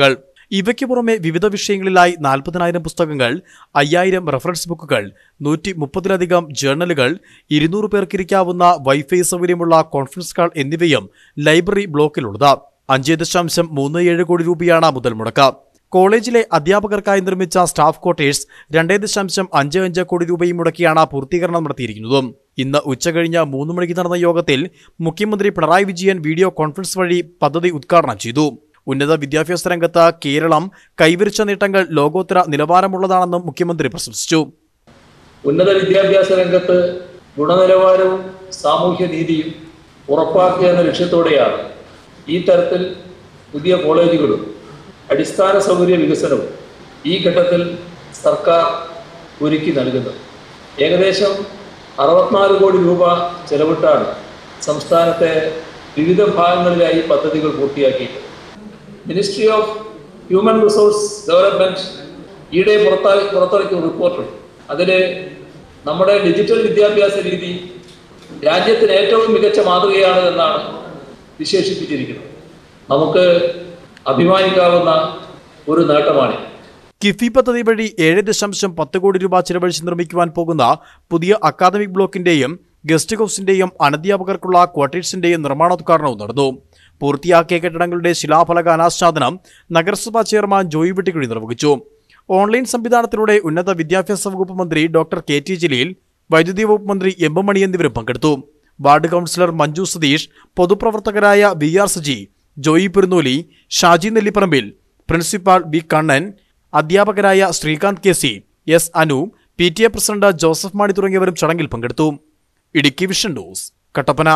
ഇവയ്ക്ക് പുറമെ വിവിധ വിഷയങ്ങളിലായി നാൽപ്പതിനായിരം പുസ്തകങ്ങൾ അയ്യായിരം റഫറൻസ് ബുക്കുകൾ നൂറ്റി മുപ്പതിലധികം ജേർണലുകൾ ഇരുന്നൂറ് പേർക്കിരിക്കാവുന്ന വൈഫൈ സൗകര്യമുള്ള കോൺഫറൻസ് ഹാൾ എന്നിവയും ലൈബ്രറി ബ്ലോക്കിലുള്ളത് അഞ്ച് ദശാംശം മൂന്ന് ഏഴ് കോടി രൂപയാണ് മുതൽ മുടക്ക് കോളേജിലെ അധ്യാപകർക്കായി നിർമ്മിച്ച സ്റ്റാഫ് ക്വാർട്ടേഴ്സ് രണ്ടേ ദശാംശം അഞ്ച് അഞ്ച് കോടി രൂപയും മുടക്കിയാണ് പൂർത്തീകരണം നടത്തിയിരിക്കുന്നത് ഇന്ന് ഉച്ചകഴിഞ്ഞ് മൂന്ന് മണിക്ക് നടന്ന യോഗത്തിൽ മുഖ്യമന്ത്രി പിണറായി വിജയൻ വീഡിയോ കോൺഫറൻസ് വഴി പദ്ധതി ഉദ്ഘാടനം ചെയ്തു ഉന്നത വിദ്യാഭ്യാസ രംഗത്ത് കേരളം കൈവരിച്ച നേട്ടങ്ങൾ ലോകോത്തര നിലവാരമുള്ളതാണെന്നും മുഖ്യമന്ത്രി പ്രശംസിച്ചു ഉന്നത വിദ്യാഭ്യാസ രംഗത്ത് ഗുണനിലവാരവും സാമൂഹ്യ നീതിയും ഉറപ്പാക്കുക എന്ന ലക്ഷ്യത്തോടെയാണ് ഈ തരത്തിൽ പുതിയ കോളേജുകളും അടിസ്ഥാന സൗകര്യ വികസനവും ഈ ഘട്ടത്തിൽ സർക്കാർ ഒരുക്കി നൽകുന്നത് ഏകദേശം അറുപത്തിനാല് കോടി രൂപ ചെലവിട്ടാണ് സംസ്ഥാനത്തെ വിവിധ ഭാഗങ്ങളിലായി പദ്ധതികൾ പൂർത്തിയാക്കിയിട്ടുള്ളത് ministry of human resource development ഈയിടെ പുറത്താ പുറത്തിറക്കിയ റിപ്പോർട്ടുണ്ട് അതിൽ നമ്മുടെ ഡിജിറ്റൽ വിദ്യാഭ്യാസ രീതി രാജ്യത്തിന് ഏറ്റവും മികച്ച മാതൃകയാണ് എന്നാണ് വിശേഷിപ്പിച്ചിരിക്കുന്നത് നമുക്ക് അഭിമാനിക്കാവുന്ന ഒരു നേട്ടമാണിത് കിഫി പദ്ധതി വഴി ഏഴ് ദശാംശം പത്ത് കോടി രൂപ ചെലവഴിച്ച് നിർമ്മിക്കുവാൻ പോകുന്ന പുതിയ അക്കാദമിക് ബ്ലോക്കിന്റെയും ഗസ്റ്റ് ഹൌസിന്റെയും അനധ്യാപകർക്കുള്ള ക്വാർട്ടേഴ്സിന്റെയും നിർമ്മാണോദ്ഘാടനവും നടന്നു പൂർത്തിയാക്കിയ കെട്ടിടങ്ങളുടെ ശിലാഫലക അനാച്ഛാദനം നഗരസഭാ ചെയർമാൻ ജോയി വെട്ടിക്കുഴി നിർവഹിച്ചു ഓൺലൈൻ സംവിധാനത്തിലൂടെ ഉന്നത വിദ്യാഭ്യാസ വകുപ്പ് മന്ത്രി ഡോക്ടർ കെ ടി ജലീൽ വൈദ്യുതി വകുപ്പ് മന്ത്രി എം എം മണി എന്നിവരും പങ്കെടുത്തു വാർഡ് കൗൺസിലർ മഞ്ജു സതീഷ് പൊതുപ്രവർത്തകരായ V R Saji Joy Perunnoli Shaji Nellipparambil principal B Kannan അധ്യാപകരായ Sreekanth K C S Anu P T A president Joseph Mani തുടങ്ങിയവരും ചടങ്ങിൽ പങ്കെടുത്തു ഇടുക്കി വിഷൻ ന്യൂസ് കട്ടപ്പന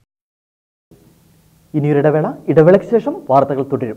ഇനിയൊരിടവേള ഇടവേളയ്ക്ക് ശേഷം വാർത്തകൾ തുടരും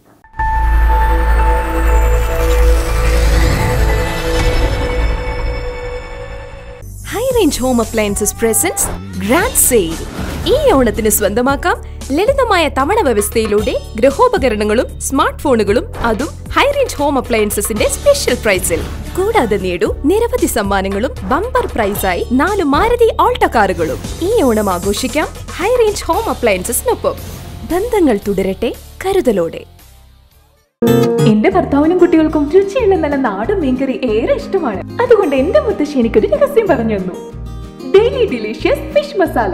high range home appliances presents grand sale ഈ ഓണത്തിന് സ്വന്തമാക്കാം ലളിതമായ തവണ വ്യവസ്ഥയിലൂടെ ഗൃഹോപകരണങ്ങളും സ്മാർട്ട് ഫോണുകളും അതും ഹൈ റേഞ്ച് ഹോം അപ്ലയൻസസിന്റെ സ്പെഷ്യൽ പ്രൈസിൽ കൂടാതെ നേടൂ നിരവധി സമ്മാനങ്ങളും ബമ്പർ പ്രൈസായി നാല് മാരുതി ഓൾട്ട കാറുകളും ഈ ഓണം ആഘോഷിക്കാം ഹൈ റേഞ്ച് ഹോം അപ്ലയൻസസിനൊപ്പം ബന്ധങ്ങൾ തുടരട്ടെ കരുതലോടെ എന്റെ ഭർത്താവിനും കുട്ടികൾക്കും രുചിയുള്ള നല്ല നാടൻ മീൻകറി ഏറെ ഇഷ്ടമാണ് അതുകൊണ്ട് എന്റെ മുത്തശ്ശി എനിക്കൊരു രഹസ്യം പറഞ്ഞു തന്നു ഡെയിലി ഡിലീഷ്യസ് ഫിഷ് മസാല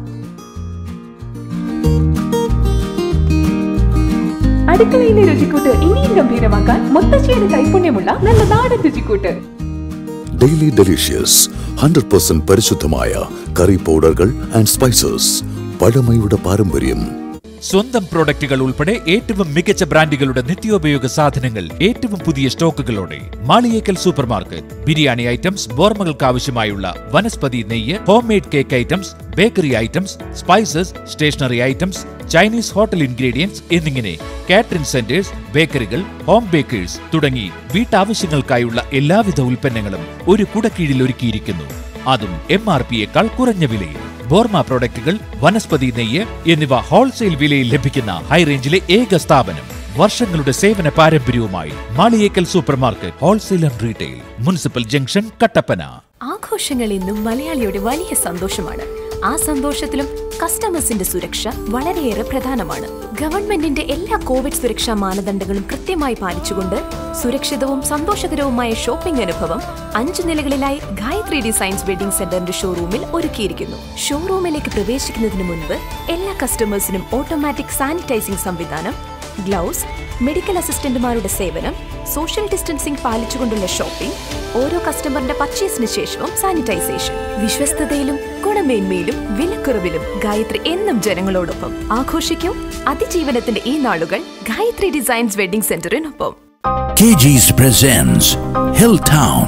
അടുക്കളയിലെ രുചിക്കൂട്ട് ഇനിയും ഗംഭീരമാക്കാൻ മുത്തശ്ശിയുടെ കൈപുണ്യമുള്ള നല്ല നാടൻ രുചിക്കൂട്ട് ഡെയിലി ഡെലീഷ്യസ് ഹൺഡ്രഡ് പെർസെന്റ് പരിശുദ്ധമായ കറി പൗഡറുകൾ ആൻഡ് സ്പൈസസ് പഴമയുടെ പാരമ്പര്യം സ്വന്തം പ്രോഡക്റ്റുകൾ ഉൾപ്പെടെ ഏറ്റവും മികച്ച ബ്രാൻഡുകളുടെ നിത്യോപയോഗ സാധനങ്ങൾ ഏറ്റവും പുതിയ സ്റ്റോക്കുകളോടെ Maliyekkal super market biryani items ബോർമകൾക്ക് ആവശ്യമായുള്ള വനസ്പതി നെയ്യ് home made cake items bakery items spices stationery items Chinese hotel ingredients എന്നിങ്ങനെ കാറ്ററിംഗ് സെന്റേഴ്സ് ബേക്കറികൾ ഹോം ബേക്കേഴ്സ് തുടങ്ങി വീട്ടാവശ്യങ്ങൾക്കായുള്ള എല്ലാവിധ ഉൽപ്പന്നങ്ങളും ഒരു കുടക്കീഴിൽ ഒരുക്കിയിരിക്കുന്നു അതും എം ആർ പിയേക്കാൾ കുറഞ്ഞ വിലയിൽ ബോർമ പ്രോഡക്റ്റുകൾ വനസ്പതി നെയ്യ് എന്നിവ ഹോൾസെയിൽ വിലയിൽ ലഭിക്കുന്ന ഹൈറേഞ്ചിലെ ഏക സ്ഥാപനം വർഷങ്ങളുടെ സേവന പാരമ്പര്യവുമായി Maliyekkal super market wholesale and retail municipal junction Kattappana ആഘോഷങ്ങൾ ഇന്നും മലയാളിയുടെ വലിയ സന്തോഷമാണ് ആ സന്തോഷത്തിലും കസ്റ്റമേഴ്സിന്റെ സുരക്ഷ വളരെയേറെ പ്രധാനമാണ് ഗവൺമെന്റിന്റെ എല്ലാ കോവിഡ് സുരക്ഷാ മാനദണ്ഡങ്ങളും കൃത്യമായി പാലിച്ചുകൊണ്ട് സുരക്ഷിതവും സന്തോഷകരവുമായ ഷോപ്പിംഗ് അനുഭവം അഞ്ചു നിലകളിലായി ഗായത്രി ഡിസൈൻസ് വെഡിംഗ് സെന്ററിന്റെ ഷോറൂമിൽ ഒരുക്കിയിരിക്കുന്നു ഷോറൂമിലേക്ക് പ്രവേശിക്കുന്നതിന് മുൻപ് എല്ലാ കസ്റ്റമേഴ്സിനും ഓട്ടോമാറ്റിക് സാനിറ്റൈസിംഗ് സംവിധാനം ഗ്ലൗസ് മെഡിക്കൽ അസിസ്റ്റന്റുമാരുടെ സേവനം സോഷ്യൽ ഡിസ്റ്റൻസിംഗ് പാലിച്ചുകൊണ്ടുള്ള ഷോപ്പിംഗ് ഓരോ കസ്റ്റമറിന്റെ പർച്ചേസിന് ശേഷവും സാനിറ്റൈസേഷൻ വിശ്വസ്തതയിലും ഗുണമേന്മയിലും വിലക്കുറവിലും ഗായത്രി എന്നും ജനങ്ങളോടൊപ്പം ആഘോഷിക്കൂ അതിജീവനത്തിന്റെ ഈ നാളുകൾ ഗായത്രി ഡിസൈൻസ് വെഡിംഗ് സെന്ററിനൊപ്പം KG's presents Hilltown.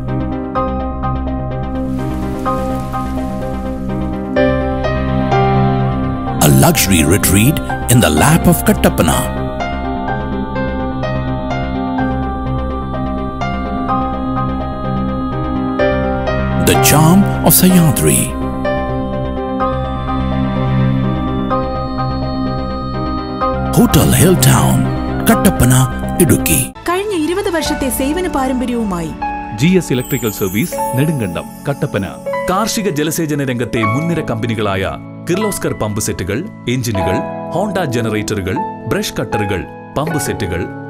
A luxury retreat in the lap of Kattapana. The charm of Sayadri. Hotel Hilltown, Kattapana, Idukki. കഴിഞ്ഞ ഇരുപത് വർഷത്തെ സേവന പാരമ്പര്യവുമായി G S electrical service Nedumkandam Kattappana കാർഷിക ജലസേചന രംഗത്തെ മുൻനിര കമ്പനികളായ കിർലോസ്കർ പമ്പ് സെറ്റുകൾ എഞ്ചിനുകൾ ഹോണ്ട ജനറേറ്ററുകൾ ബ്രഷ് കട്ടറുകൾ പമ്പ് സെറ്റുകൾ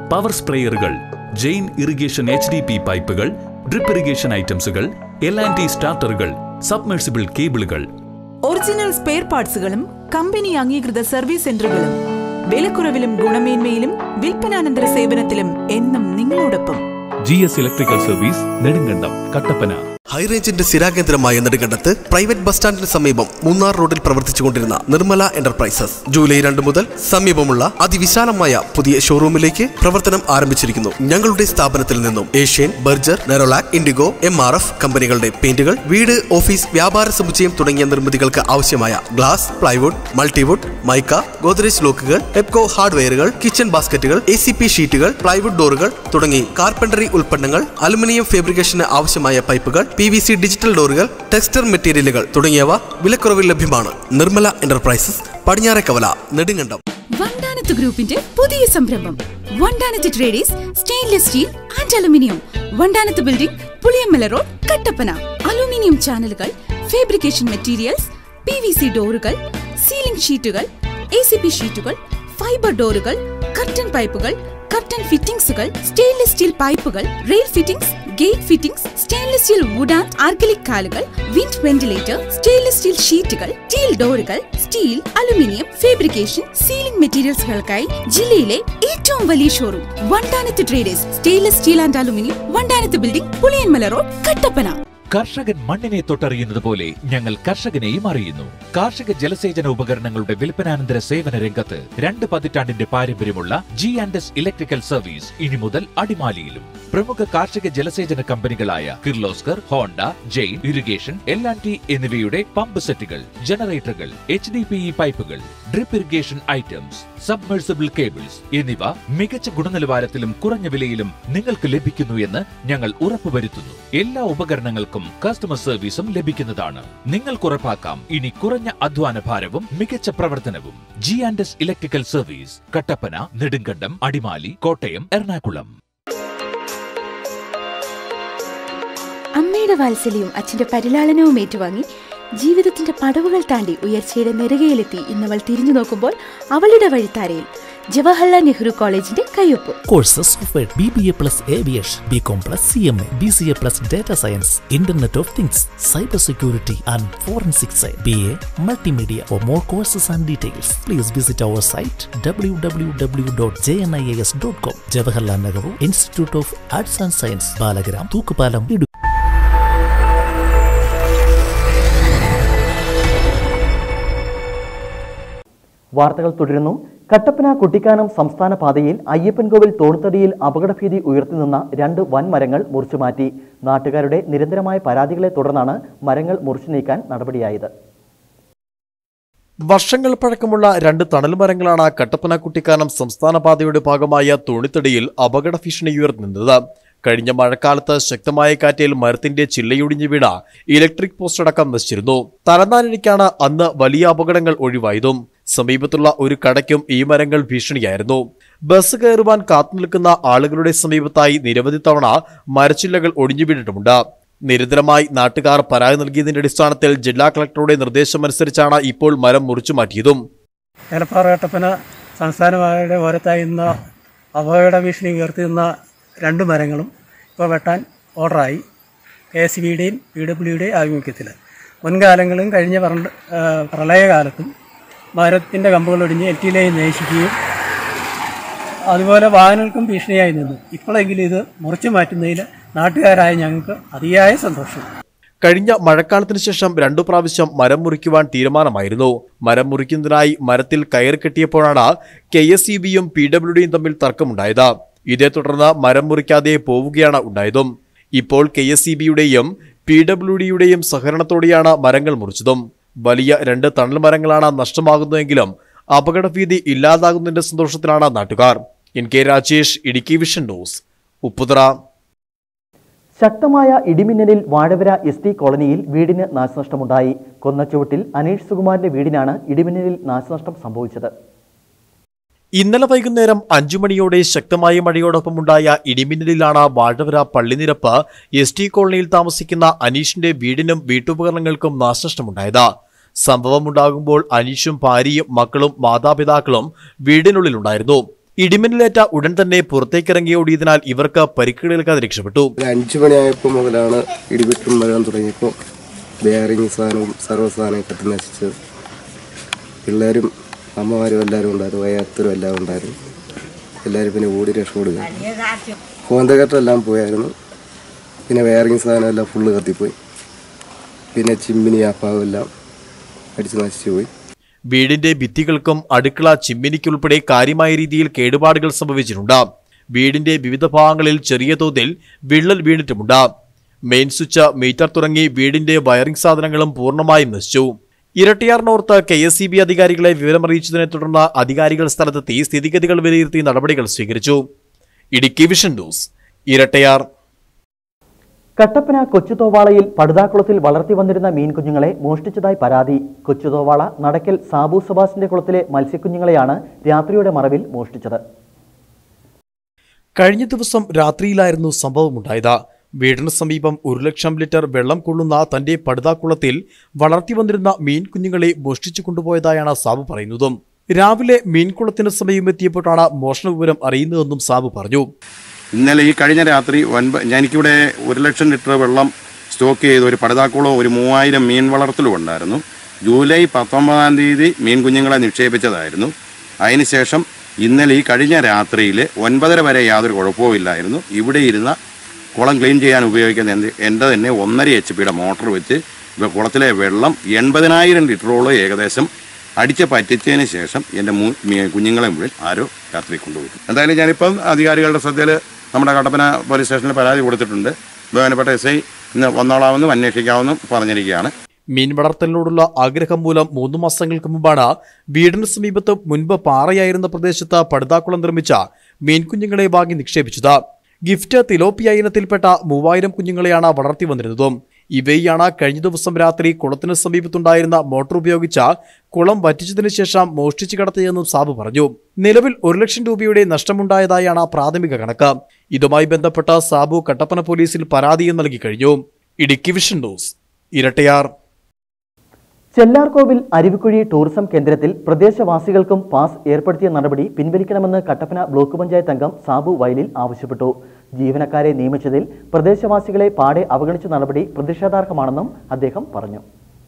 പവർ സ്പ്രേയറുകൾ Jain irrigation H D P പൈപ്പുകൾ ഡ്രിപ്പ് ഇറിഗേഷൻ ഐറ്റംസുകൾ എൽ ആൻഡ് ടി സ്റ്റാർട്ടറുകൾ സബ്മെർസിബിൾ കേബിളുകൾ ഒറിജിനൽ സ്പെയർ പാർട്സുകളും കമ്പനി അംഗീകൃത സർവീസ് സെന്ററുകളും വിലക്കുറവിലും ഗുണമേന്മയിലും വിൽപ്പനാനന്തര സേവനത്തിലും എന്നും നിങ്ങളോടൊപ്പം G S electrical service Nedumkandam Kattappana ഹൈറേഞ്ചിന്റെ സ്ഥിരാകേന്ദ്രമായ നെടുങ്കണ്ടത്ത് പ്രൈവറ്റ് ബസ് സ്റ്റാൻഡിന് സമീപം മൂന്നാർ റോഡിൽ പ്രവർത്തിച്ചുകൊണ്ടിരുന്ന നിർമ്മല എന്റർപ്രൈസസ് ജൂലൈ രണ്ട് മുതൽ സമീപമുള്ള അതിവിശാലമായ പുതിയ ഷോറൂമിലേക്ക് പ്രവർത്തനം ആരംഭിച്ചിരിക്കുന്നു ഞങ്ങളുടെ സ്ഥാപനത്തിൽ നിന്നും Asian Berger Nerolac Indigo M R F കമ്പനികളുടെ പെയിന്റുകൾ വീട് ഓഫീസ് വ്യാപാര സമുച്ചയം തുടങ്ങിയ നിർമ്മിതികൾക്ക് ആവശ്യമായ glass plywood multiwood mica Godrej ലോക്കുകൾ എപ്കോ ഹാർഡ്വെയറുകൾ കിച്ചൺ ബാസ്ക്കറ്റുകൾ എ സി പി ഷീറ്റുകൾ പ്ലൈവുഡ് ഡോറുകൾ തുടങ്ങി കാർപ്പൻറ്ററി ഉൽപ്പന്നങ്ങൾ അലുമിനിയം ഫാബ്രിക്കേഷന് ആവശ്യമായ പൈപ്പുകൾ പി വി സി ഡിജിറ്റൽ ഡോറുകൾ ടെക്സ്റ്റർ മെറ്റീരിയലുകൾ തുടങ്ങിയവ വിലക്കുറവിൽ ലഭ്യമാണ് നിർമ്മല എന്റർപ്രൈസസ് പടിഞ്ഞാറക്കവല നെടുങ്കണ്ടം വണ്ടാനത്ത് ഗ്രൂപ്പിന്റെ പുതിയ സംരംഭം Vandanath traders stainless steel and aluminium Vandanath building പുളിയമ്മല road Kattappana aluminium ചാനലുകൾ fabrication materials P V C ഡോറുകൾ സീലിംഗ് ഷീറ്റുകൾ എ സി പി ഷീറ്റുകൾ ഫൈബർ ഡോറുകൾ കർട്ടൻ പൈപ്പുകൾ കർട്ടൻ ഫിറ്റിംഗ്സുകൾ സ്റ്റെയിൻലെസ് സ്റ്റീൽ പൈപ്പുകൾ rail fittings gate fittings stainless steel wood and acrylic കാലുകൾ wind ventilator stainless steel ഷീറ്റുകൾ സ്റ്റീൽ ഡോറുകൾ സ്റ്റീൽ അലുമിനിയം ഫാബ്രിക്കേഷൻ സീലിംഗ് മെറ്റീരിയൽസുകൾക്കായി ജില്ലയിലെ ഏറ്റവും വലിയ showroom Vandanath traders stainless steel and aluminium Vandanath building Puliyanmala road Kattappana കർഷകൻ മണ്ണിനെ തൊട്ടറിയുന്നത് പോലെ ഞങ്ങൾ കർഷകനെയും അറിയുന്നു കാർഷിക ജലസേചന ഉപകരണങ്ങളുടെ വിൽപ്പനാനന്തര സേവന രംഗത്ത് രണ്ട് പതിറ്റാണ്ടിന്റെ പാരമ്പര്യമുള്ള G and S electrical service ഇനി മുതൽ അടിമാലിയിലും പ്രമുഖ കാർഷിക ജലസേചന കമ്പനികളായ Kirloskar Honda Jain irrigation L and T എന്നിവയുടെ പമ്പ് സെറ്റുകൾ ജനറേറ്ററുകൾ എച്ച് ഡി പി ഇ പൈപ്പുകൾ drip irrigation items submersible cables എന്നിവ മികച്ച ഗുണനിലവാരത്തിലും കുറഞ്ഞ വിലയിലും നിങ്ങൾക്ക് ലഭിക്കുന്നു എന്ന് ഞങ്ങൾ ഉറപ്പുവരുത്തുന്നു എല്ലാ ഉപകരണങ്ങൾക്കും കസ്റ്റമർ സർവീസും ലഭിക്കുന്നതാണ് നിങ്ങൾക്ക് ഉറപ്പാക്കാം ഇനി കുറഞ്ഞ അധ്വാന ഭാരവും മികച്ച പ്രവർത്തനവും G and S electrical service Kattappana Nedumkandam Adimali Kottayam Ernakulam അമ്മയുടെ വാത്സല്യവും അച്ഛന്റെ പരിലാളനവും ഏറ്റുവാങ്ങി ജീവിതത്തിന്റെ പടവുകൾ താണ്ടി ഉയർച്ചയുടെ നെറുകയിലെത്തി ഇന്നവൾ തിരിഞ്ഞു നോക്കുമ്പോൾ അവളുടെ വഴിത്താരയിൽ ജവഹർലാൽ നെഹ്റു കോളേജിന്റെ കയ്യൊപ്പ് Courses offered BBA plus Aviation, BCom plus CMA, BCA plus Data Science, Internet of Things, Cyber Security and Forensic Science, BA Multimedia. For more courses and details, please visit our site www.jnias.com. Jawaharlal Nehru Institute of Arts and Science, Balagram, Tookupalam, Idu. വാർത്തകൾ തുടരുന്നു കട്ടപ്പന കുട്ടിക്കാനം സംസ്ഥാന പാതയിൽ അയ്യപ്പൻകോവിൽ തോണുത്തടിയിൽ അപകടഭീതി ഉയർത്തിനിന്ന രണ്ട് വൻമരങ്ങൾ മുറിച്ചുമാറ്റി നാട്ടുകാരുടെ നിരന്തരമായ പരാതികളെ തുടർന്നാണ് മരങ്ങൾ മുറിച്ചു നീക്കാൻ നടപടിയായത് വർഷങ്ങൾ പഴക്കമുള്ള രണ്ട് തണൽ മരങ്ങളാണ് കട്ടപ്പന കുട്ടിക്കാനം സംസ്ഥാന പാതയുടെ ഭാഗമായ തോണിത്തടിയിൽ അപകട ഭീഷണി ഉയർന്നുന്നത് കഴിഞ്ഞ മഴക്കാലത്ത് ശക്തമായ കാറ്റിൽ മരത്തിന്റെ ചില്ലയൊടിഞ്ഞു വീണ ഇലക്ട്രിക് പോസ്റ്റ് അടക്കം നശിച്ചിരുന്നു തലനാരിക്കാണ് അന്ന് വലിയ അപകടങ്ങൾ ഒഴിവായതും സമീപത്തുള്ള ഒരു കടയ്ക്കും ഈ മരങ്ങൾ ഭീഷണിയായിരുന്നു ബസ് കയറുവാൻ കാത്തുനിൽക്കുന്ന ആളുകളുടെ സമീപത്തായി നിരവധി തവണ മരച്ചില്ലകൾ ഒടിഞ്ഞു വീണിട്ടുമുണ്ട് നിരന്തരമായി നാട്ടുകാർ പരാതി നൽകിയതിന്റെ അടിസ്ഥാനത്തിൽ ജില്ലാ കളക്ടറുടെ നിർദ്ദേശമനുസരിച്ചാണ് ഇപ്പോൾ മരം മുറിച്ചു മാറ്റിയതും ഏലപ്പാറ കട്ടപ്പന സംസ്ഥാനപാതയുടെ ഓരത്തായി നിന്ന അപകട ഭീഷണി ഉയർത്തി നിന്ന രണ്ട് മരങ്ങളും ഇപ്പോൾ വെട്ടാൻ ഓർഡറായി കെ എസ് ബിയുടെയും പി ഡബ്ല്യുടെയും ആഭിമുഖ്യത്തിൽ മുൻകാലങ്ങളിലും കഴിഞ്ഞ പറ- ആ, പ്രളയകാലത്തും മരത്തിൻ്റെ കമ്പുകൾ ഒടിഞ്ഞ് എൽ ടി ലൈൻ നശിക്കുകയും അതുപോലെ വാഹനങ്ങൾക്കും ഭീഷണിയായി നിന്നു ഇപ്പോഴെങ്കിലും ഇത് മുറിച്ചു മാറ്റുന്നതിൽ നാട്ടുകാരായ ഞങ്ങൾക്ക് അതിയായ സന്തോഷം കഴിഞ്ഞ മഴക്കാലത്തിന് ശേഷം രണ്ടു പ്രാവശ്യം മരം മുറിക്കുവാൻ തീരുമാനമായിരുന്നു മരം മുറിക്കുന്നതിനായി മരത്തിൽ കയർ കെട്ടിയപ്പോഴാണ് കെ എസ് ഇ ബിയും പി ഡബ്ല്യു ഡിയും തമ്മിൽ തർക്കമുണ്ടായത് ഇതേ തുടർന്ന് മരം മുറിക്കാതെ പോവുകയാണ് ഉണ്ടായതും ഇപ്പോൾ കെ എസ് ഇ ബിയുടെയും പി ഡബ്ല്യു ഡിയുടെയും സഹകരണത്തോടെയാണ് മരങ്ങൾ മുറിച്ചതും വലിയ രണ്ട് തണൽ മരങ്ങളാണ് നഷ്ടമാകുന്നതെങ്കിലും അപകടഭീതി ഇല്ലാതാകുന്നതിന്റെ സന്തോഷത്തിലാണ് നാട്ടുകാർ N K Rajesh Idukki vision news Upputhara ശക്തമായ ഇടിമിന്നലിൽ വാഴവര എസ് ടി കോളനിയിൽ വീടിന് നാശനഷ്ടമുണ്ടായി കൊന്നച്ചുവട്ടിൽ അനീഷ് സുകുമാരന്റെ വീടിനാണ് ഇടിമിന്നലിൽ നാശനഷ്ടം സംഭവിച്ചത് ഇന്നലെ വൈകുന്നേരം അഞ്ചു മണിയോടെ ശക്തമായ മഴയോടൊപ്പമുണ്ടായ ഇടിമിന്നലിലാണ് വാഴവര പള്ളിനിരപ്പ് എസ് ടി കോളനിയിൽ താമസിക്കുന്ന അനീഷിന്റെ വീടിനും വീട്ടുപകരണങ്ങൾക്കും നാശനഷ്ടമുണ്ടായത് സംഭവമുണ്ടാകുമ്പോൾ അനീഷും ഭാര്യയും മക്കളും മാതാപിതാക്കളും വീടിനുള്ളിലുണ്ടായിരുന്നു ഇടിമിന്നലേറ്റ ഉടൻ തന്നെ പുറത്തേക്കിറങ്ങി ഓടിയതിനാൽ ഇവർക്ക് പരിക്കേൽക്കാതെ രക്ഷപ്പെട്ടു ഒരു അഞ്ചു മണിയായപ്പോൾ മുതലാണ് ഇടിവെട്ടും വരാൻ തുടങ്ങിയപ്പോൾ ബെയറിങ് സാധനവും സർവ്വ സാധനവും കത്തി നശിച്ചത് പിള്ളേരും അമ്മമാരും എല്ലാവരും ഉണ്ടായിരുന്നു വയ്യാത്തവരും എല്ലാം ഉണ്ടായിരുന്നു എല്ലാവരും പിന്നെ ഓടി രക്ഷപ്പെടുക കോന്തകട്ടെല്ലാം പോയായിരുന്നു പിന്നെ വയറിങ് സാധനം എല്ലാം ഫുള്ള് കത്തിപ്പോയി പിന്നെ ചിമ്മിനി ആ ഭാഗമെല്ലാം അടിച്ച് നശിച്ചു പോയി വീടിന്റെ ഭിത്തികൾക്കും അടുക്കള ചിമ്മിനിക്കുൾപ്പെടെ കാര്യമായ രീതിയിൽ കേടുപാടുകൾ സംഭവിച്ചിട്ടുണ്ട് വീടിന്റെ വിവിധ ഭാഗങ്ങളിൽ ചെറിയ തോതിൽ വിള്ളൽ വീണിട്ടുമുണ്ട് മെയിൻ സ്വിച്ച് മീറ്റർ തുടങ്ങി വീടിന്റെ വയറിംഗ് സാധനങ്ങളും പൂർണ്ണമായും നശിച്ചു Erattayar north K S C B അധികാരികളെ വിവരമറിയിച്ചതിനെ തുടർന്ന് അധികാരികൾ സ്ഥലത്തെത്തി സ്ഥിതിഗതികൾ വിലയിരുത്തി നടപടികൾ സ്വീകരിച്ചു ഇടുക്കി വിഷൻ ന്യൂസ് ഇരട്ടയാർ കട്ടപ്പന കൊച്ചുതോവാളയിൽ പടുതാക്കുളത്തിൽ വളർത്തി വന്നിരുന്ന മീൻ കുഞ്ഞുങ്ങളെ മോഷ്ടിച്ചതായി പരാതി കൊച്ചുതോവാള നടക്കൽ സാബു സുഭാഷിന്റെ കുളത്തിലെ മത്സ്യക്കുഞ്ഞുങ്ങളെയാണ് രാത്രിയുടെ മറവിൽ മോഷ്ടിച്ചത് കഴിഞ്ഞ ദിവസം രാത്രിയിലായിരുന്നു സംഭവമുണ്ടായത് വീടിന് സമീപം ഒരു ലക്ഷം ലിറ്റർ വെള്ളം കൊള്ളുന്ന തന്റെ പടുതാക്കുളത്തിൽ വളർത്തി വന്നിരുന്ന മീൻ കുഞ്ഞുങ്ങളെ മോഷ്ടിച്ചു കൊണ്ടുപോയതായാണ് സാബു പറയുന്നതും രാവിലെ മീൻകുളത്തിന് സമയം എത്തിയപ്പോഴാണ് മോഷണ വിവരം അറിയുന്നതെന്നും സാബു പറഞ്ഞു ഇന്നലെ ഈ കഴിഞ്ഞ രാത്രി ഒൻപത് എനിക്കിവിടെ ഒരു ലക്ഷം ലിറ്റർ വെള്ളം സ്റ്റോക്ക് ചെയ്ത് ഒരു പടുതാക്കുളവും ഒരു മൂവായിരം മീൻ വളർത്തലും ഉണ്ടായിരുന്നു ജൂലൈ പത്തൊമ്പതാം തീയതി മീൻ കുഞ്ഞുങ്ങളെ നിക്ഷേപിച്ചതായിരുന്നു അതിനുശേഷം ഇന്നലെ ഈ കഴിഞ്ഞ രാത്രിയിൽ ഒൻപതര വരെ യാതൊരു കുഴപ്പവും ഇല്ലായിരുന്നു ഇവിടെ ഇരുന്ന കുളം ക്ലീൻ ചെയ്യാൻ ഉപയോഗിക്കുന്ന എൻ്റെ എൻ്റെ തന്നെ ഒന്നര എച്ച് പിയുടെ മോട്ടോർ വെച്ച് ഇവ- കുളത്തിലെ വെള്ളം എൺപതിനായിരം ലിറ്ററോളം ഏകദേശം അടിച്ച് പറ്റിച്ചതിന് ശേഷം എൻ്റെ മൂ മീ- കുഞ്ഞുങ്ങളെ മുഴുവൻ ആരോ രാത്രി കൊണ്ടുപോയി എന്തായാലും ഞാനിപ്പം അധികാരികളുടെ ശ്രദ്ധയിൽ നമ്മുടെ കട്ടപ്പന പോലീസ് സ്റ്റേഷനിൽ പരാതി കൊടുത്തിട്ടുണ്ട് ബഹുമാനപ്പെട്ട എസ് ഐ ഇന്ന് വന്നോളാമെന്നും അന്വേഷിക്കാമെന്നും പറഞ്ഞിരിക്കുകയാണ് മീൻ വളർത്തലിനോടുള്ള ആഗ്രഹം മൂലം മൂന്ന് മാസങ്ങൾക്ക് മുമ്പാണ് വീടിന് സമീപത്ത് മുൻപ് പാറയായിരുന്ന പ്രദേശത്ത് പടുതാക്കുളം നിർമ്മിച്ച മീൻകുഞ്ഞുങ്ങളെ വാങ്ങി നിക്ഷേപിച്ചത് ഗിഫ്റ്റ് തിലോപ്പിയ ഇനത്തിൽപ്പെട്ട മൂവായിരം കുഞ്ഞുങ്ങളെയാണ് വളർത്തി വന്നിരുന്നതും ഇവയാണ് കഴിഞ്ഞ ദിവസം രാത്രി കുളത്തിന് സമീപത്തുണ്ടായിരുന്ന മോട്ടോർ ഉപയോഗിച്ച കുളം വറ്റിച്ചതിനു ശേഷം മോഷ്ടിച്ചു കടത്തിയെന്നും സാബു പറഞ്ഞു നിലവിൽ ഒരു ലക്ഷം രൂപയുടെ നഷ്ടമുണ്ടായതായാണ് പ്രാഥമിക കണക്ക് ഇതുമായി ബന്ധപ്പെട്ട സാബു കട്ടപ്പന പോലീസിൽ പരാതിയും നൽകി കഴിഞ്ഞു Idukki vision news Erattayar Chellarkovil Aruvikkuzhi tourism കേന്ദ്രത്തിൽ പ്രദേശവാസികൾക്കും പാസ് ഏർപ്പെടുത്തിയ നടപടി പിൻവലിക്കണമെന്ന് കട്ടപ്പന ബ്ലോക്ക് പഞ്ചായത്ത് അംഗം സാബു വയലിൽ ആവശ്യപ്പെട്ടു ജീവനക്കാരെ നിയമിച്ചതിൽ പ്രദേശവാസികളെ പാടെ അവഗണിച്ച നടപടി പ്രതിഷേധാർഹമാണെന്നും അദ്ദേഹം പറഞ്ഞു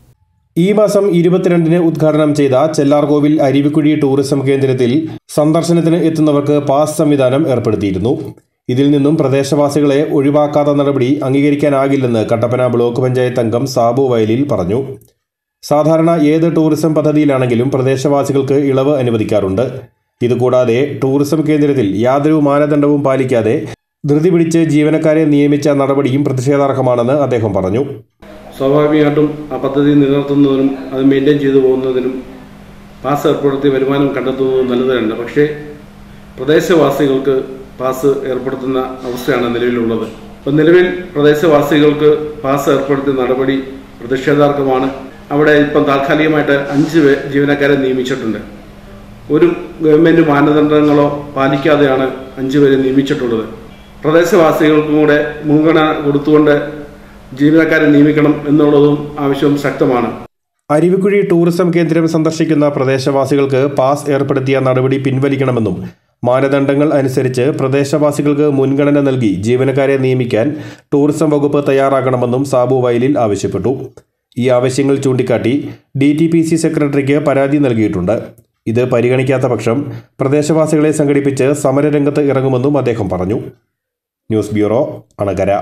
ഈ മാസം ഇരുപത്തിരണ്ടിന് ഉദ്ഘാടനം ചെയ്ത ചെല്ലാർകോവിൽ അരുവിക്കുഴി ടൂറിസം കേന്ദ്രത്തിൽ സന്ദർശനത്തിന് എത്തുന്നവർക്ക് പാസ് സംവിധാനം ഏർപ്പെടുത്തിയിരുന്നു ഇതിൽ നിന്നും പ്രദേശവാസികളെ ഒഴിവാക്കാത്ത നടപടി അംഗീകരിക്കാനാകില്ലെന്ന് കട്ടപ്പന ബ്ലോക്ക് പഞ്ചായത്ത് അംഗം സാബു വയലിൽ പറഞ്ഞു സാധാരണ ഏത് ടൂറിസം പദ്ധതിയിലാണെങ്കിലും പ്രദേശവാസികൾക്ക് ഇളവ് അനുവദിക്കാറുണ്ട് ഇതുകൂടാതെ ടൂറിസം കേന്ദ്രത്തിൽ യാതൊരു മാനദണ്ഡവും പാലിക്കാതെ ധൃതി പിടിച്ച് ജീവനക്കാരെ നിയമിച്ച നടപടിയും പ്രതിഷേധാർഹമാണെന്ന് അദ്ദേഹം പറഞ്ഞു സ്വാഭാവികമായിട്ടും ആ പദ്ധതി നിലനിർത്തുന്നതിനും അത് മെയിൻറ്റെയിൻ ചെയ്തു പോകുന്നതിനും പാസ് ഏർപ്പെടുത്തി വരുമാനം കണ്ടെത്തുന്നതും നല്ലത് തന്നെ പക്ഷേ പ്രദേശവാസികൾക്ക് പാസ് ഏർപ്പെടുത്തുന്ന അവസ്ഥയാണ് നിലവിലുള്ളത് അപ്പം നിലവിൽ പ്രദേശവാസികൾക്ക് പാസ് ഏർപ്പെടുത്തിയ നടപടി പ്രതിഷേധാർഹമാണ് അവിടെ ഇപ്പം താൽക്കാലികമായിട്ട് അഞ്ച് പേ ജീവനക്കാരെ നിയമിച്ചിട്ടുണ്ട് ഒരു ഗവൺമെൻറ് മാനദണ്ഡങ്ങളോ പാലിക്കാതെയാണ് അഞ്ച് പേരെ നിയമിച്ചിട്ടുള്ളത് പ്രദേശവാസികൾക്കും കൂടെ മുൻഗണന കൊടുത്തുകൊണ്ട് ജീവനക്കാരെ നിയമിക്കണം എന്നുള്ളതും ആവശ്യവും ശക്തമാണ് അരുവിക്കുഴി ടൂറിസം കേന്ദ്രം സന്ദർശിക്കുന്ന പ്രദേശവാസികൾക്ക് പാസ് ഏർപ്പെടുത്തിയ നടപടി പിൻവലിക്കണമെന്നും മാനദണ്ഡങ്ങൾ അനുസരിച്ച് പ്രദേശവാസികൾക്ക് മുൻഗണന നൽകി ജീവനക്കാരെ നിയമിക്കാൻ ടൂറിസം വകുപ്പ് തയ്യാറാക്കണമെന്നും സാബു വയലിൽ ആവശ്യപ്പെട്ടു ഈ ആവശ്യങ്ങൾ ചൂണ്ടിക്കാട്ടി ഡി ടി പി സി സെക്രട്ടറിക്ക് പരാതി നൽകിയിട്ടുണ്ട് ഇത് പരിഗണിക്കാത്ത പക്ഷം പ്രദേശവാസികളെ സംഘടിപ്പിച്ച് സമരരംഗത്ത് ഇറങ്ങുമെന്നും അദ്ദേഹം പറഞ്ഞു ന്യൂസ് ബ്യൂറോ അണകര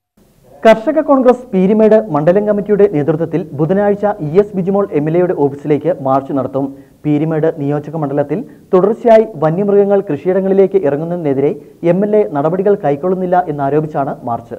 കർഷക കോൺഗ്രസ് പീരിമേട് മണ്ഡലം കമ്മിറ്റിയുടെ നേതൃത്വത്തിൽ ബുധനാഴ്ച E S Bijimol M L എയുടെ ഓഫീസിലേക്ക് മാർച്ച് നടത്തും പീരിമേട് നിയോജക മണ്ഡലത്തിൽ തുടർച്ചയായി വന്യമൃഗങ്ങൾ കൃഷിയിടങ്ങളിലേക്ക് ഇറങ്ങുന്നതിനെതിരെ എം എൽ എ നടപടികൾ കൈക്കൊള്ളുന്നില്ല എന്നാരോപിച്ചാണ് മാർച്ച്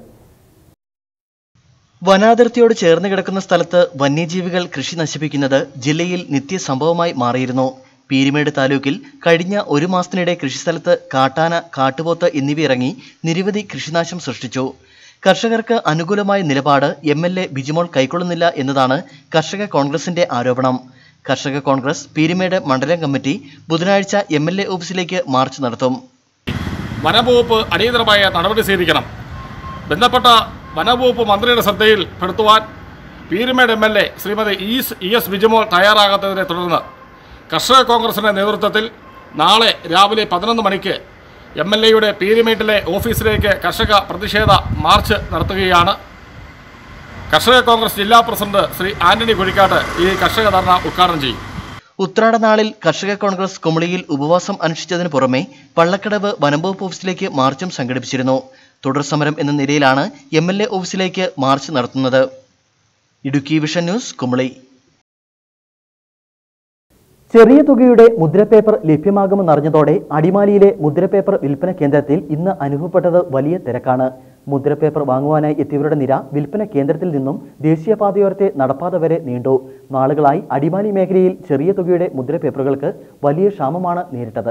വനാതിർത്തിയോട് ചേർന്ന് കിടക്കുന്ന സ്ഥലത്ത് വന്യജീവികൾ കൃഷി നശിപ്പിക്കുന്നത് ജില്ലയിൽ നിത്യസംഭവമായി മാറിയിരുന്നു പീരിമേട് താലൂക്കിൽ കഴിഞ്ഞ ഒരു മാസത്തിനിടെ കൃഷിസ്ഥലത്ത് കാട്ടാന കാട്ടുപോത്ത് എന്നിവ ഇറങ്ങി നിരവധി കൃഷിനാശം സൃഷ്ടിച്ചു കർഷകർക്ക് അനുകൂലമായ നിലപാട് എം എൽ എ ബിജിമോൾ കൈക്കൊള്ളുന്നില്ല എന്നതാണ് കർഷക കോൺഗ്രസിന്റെ ആരോപണം കർഷക കോൺഗ്രസ് പീരിമേട് മണ്ഡലം കമ്മിറ്റി ബുധനാഴ്ച എം എൽ എ ഓഫീസിലേക്ക് മാർച്ച് നടത്തും വനംവകുപ്പ് അടിയന്തരമായ നടപടി സ്വീകരിക്കണം ബന്ധപ്പെട്ട വനംവകുപ്പ് മന്ത്രിയുടെ ശ്രദ്ധയിൽ പെടുത്തുവാൻ Peermade M L A Shrimati E S E S Bijimol തയ്യാറാകാത്തതിനെ തുടർന്ന് കർഷക കോൺഗ്രസിൻ്റെ നേതൃത്വത്തിൽ നാളെ രാവിലെ പതിനൊന്ന് മണിക്ക് എം എൽ എയുടെ പീരുമേട്ടിലെ ഓഫീസിലേക്ക് കർഷക പ്രതിഷേധ മാർച്ച് നടത്തുകയാണ് കർഷക കോൺഗ്രസ് ജില്ലാ പ്രസിഡന്റ് ശ്രീ ആന്റണി കുഴിക്കാട്ട് ഈ കർഷക ധർണ ഉദ്ഘാടനം ചെയ്യും ഉത്രാടനാളിൽ കർഷക കോൺഗ്രസ് കുമളിയിൽ ഉപവാസം അനുഷ്ഠിച്ചതിനു പുറമെ പള്ളക്കടവ് വനംവകുപ്പ് ഓഫീസിലേക്ക് മാർച്ചും സംഘടിപ്പിച്ചിരുന്നു തുടർ സമരം എന്ന നിലയിലാണ് എം എൽ എ ഓഫീസിലേക്ക് മാർച്ച് നടത്തുന്നത് ഇടുക്കി വിഷൻ ന്യൂസ് കുമളി ചെറിയ തുകയുടെ മുദ്രപേപ്പർ ലഭ്യമാകുമെന്നറിഞ്ഞതോടെ അടിമാലിയിലെ മുദ്രപേപ്പർ വിൽപ്പന കേന്ദ്രത്തിൽ ഇന്ന് അനുഭവപ്പെട്ടത് വലിയ തിരക്കാണ് മുദ്രപേപ്പർ വാങ്ങുവാനായി എത്തിയവരുടെ നിര വിൽപ്പന കേന്ദ്രത്തിൽ നിന്നും ദേശീയപാതയോരത്തെ നടപ്പാത വരെ നീണ്ടു നാളുകളായി അടിമാലി മേഖലയിൽ ചെറിയ തുകയുടെ മുദ്രപേപ്പറുകൾക്ക് വലിയ ക്ഷാമമാണ് നേരിട്ടത്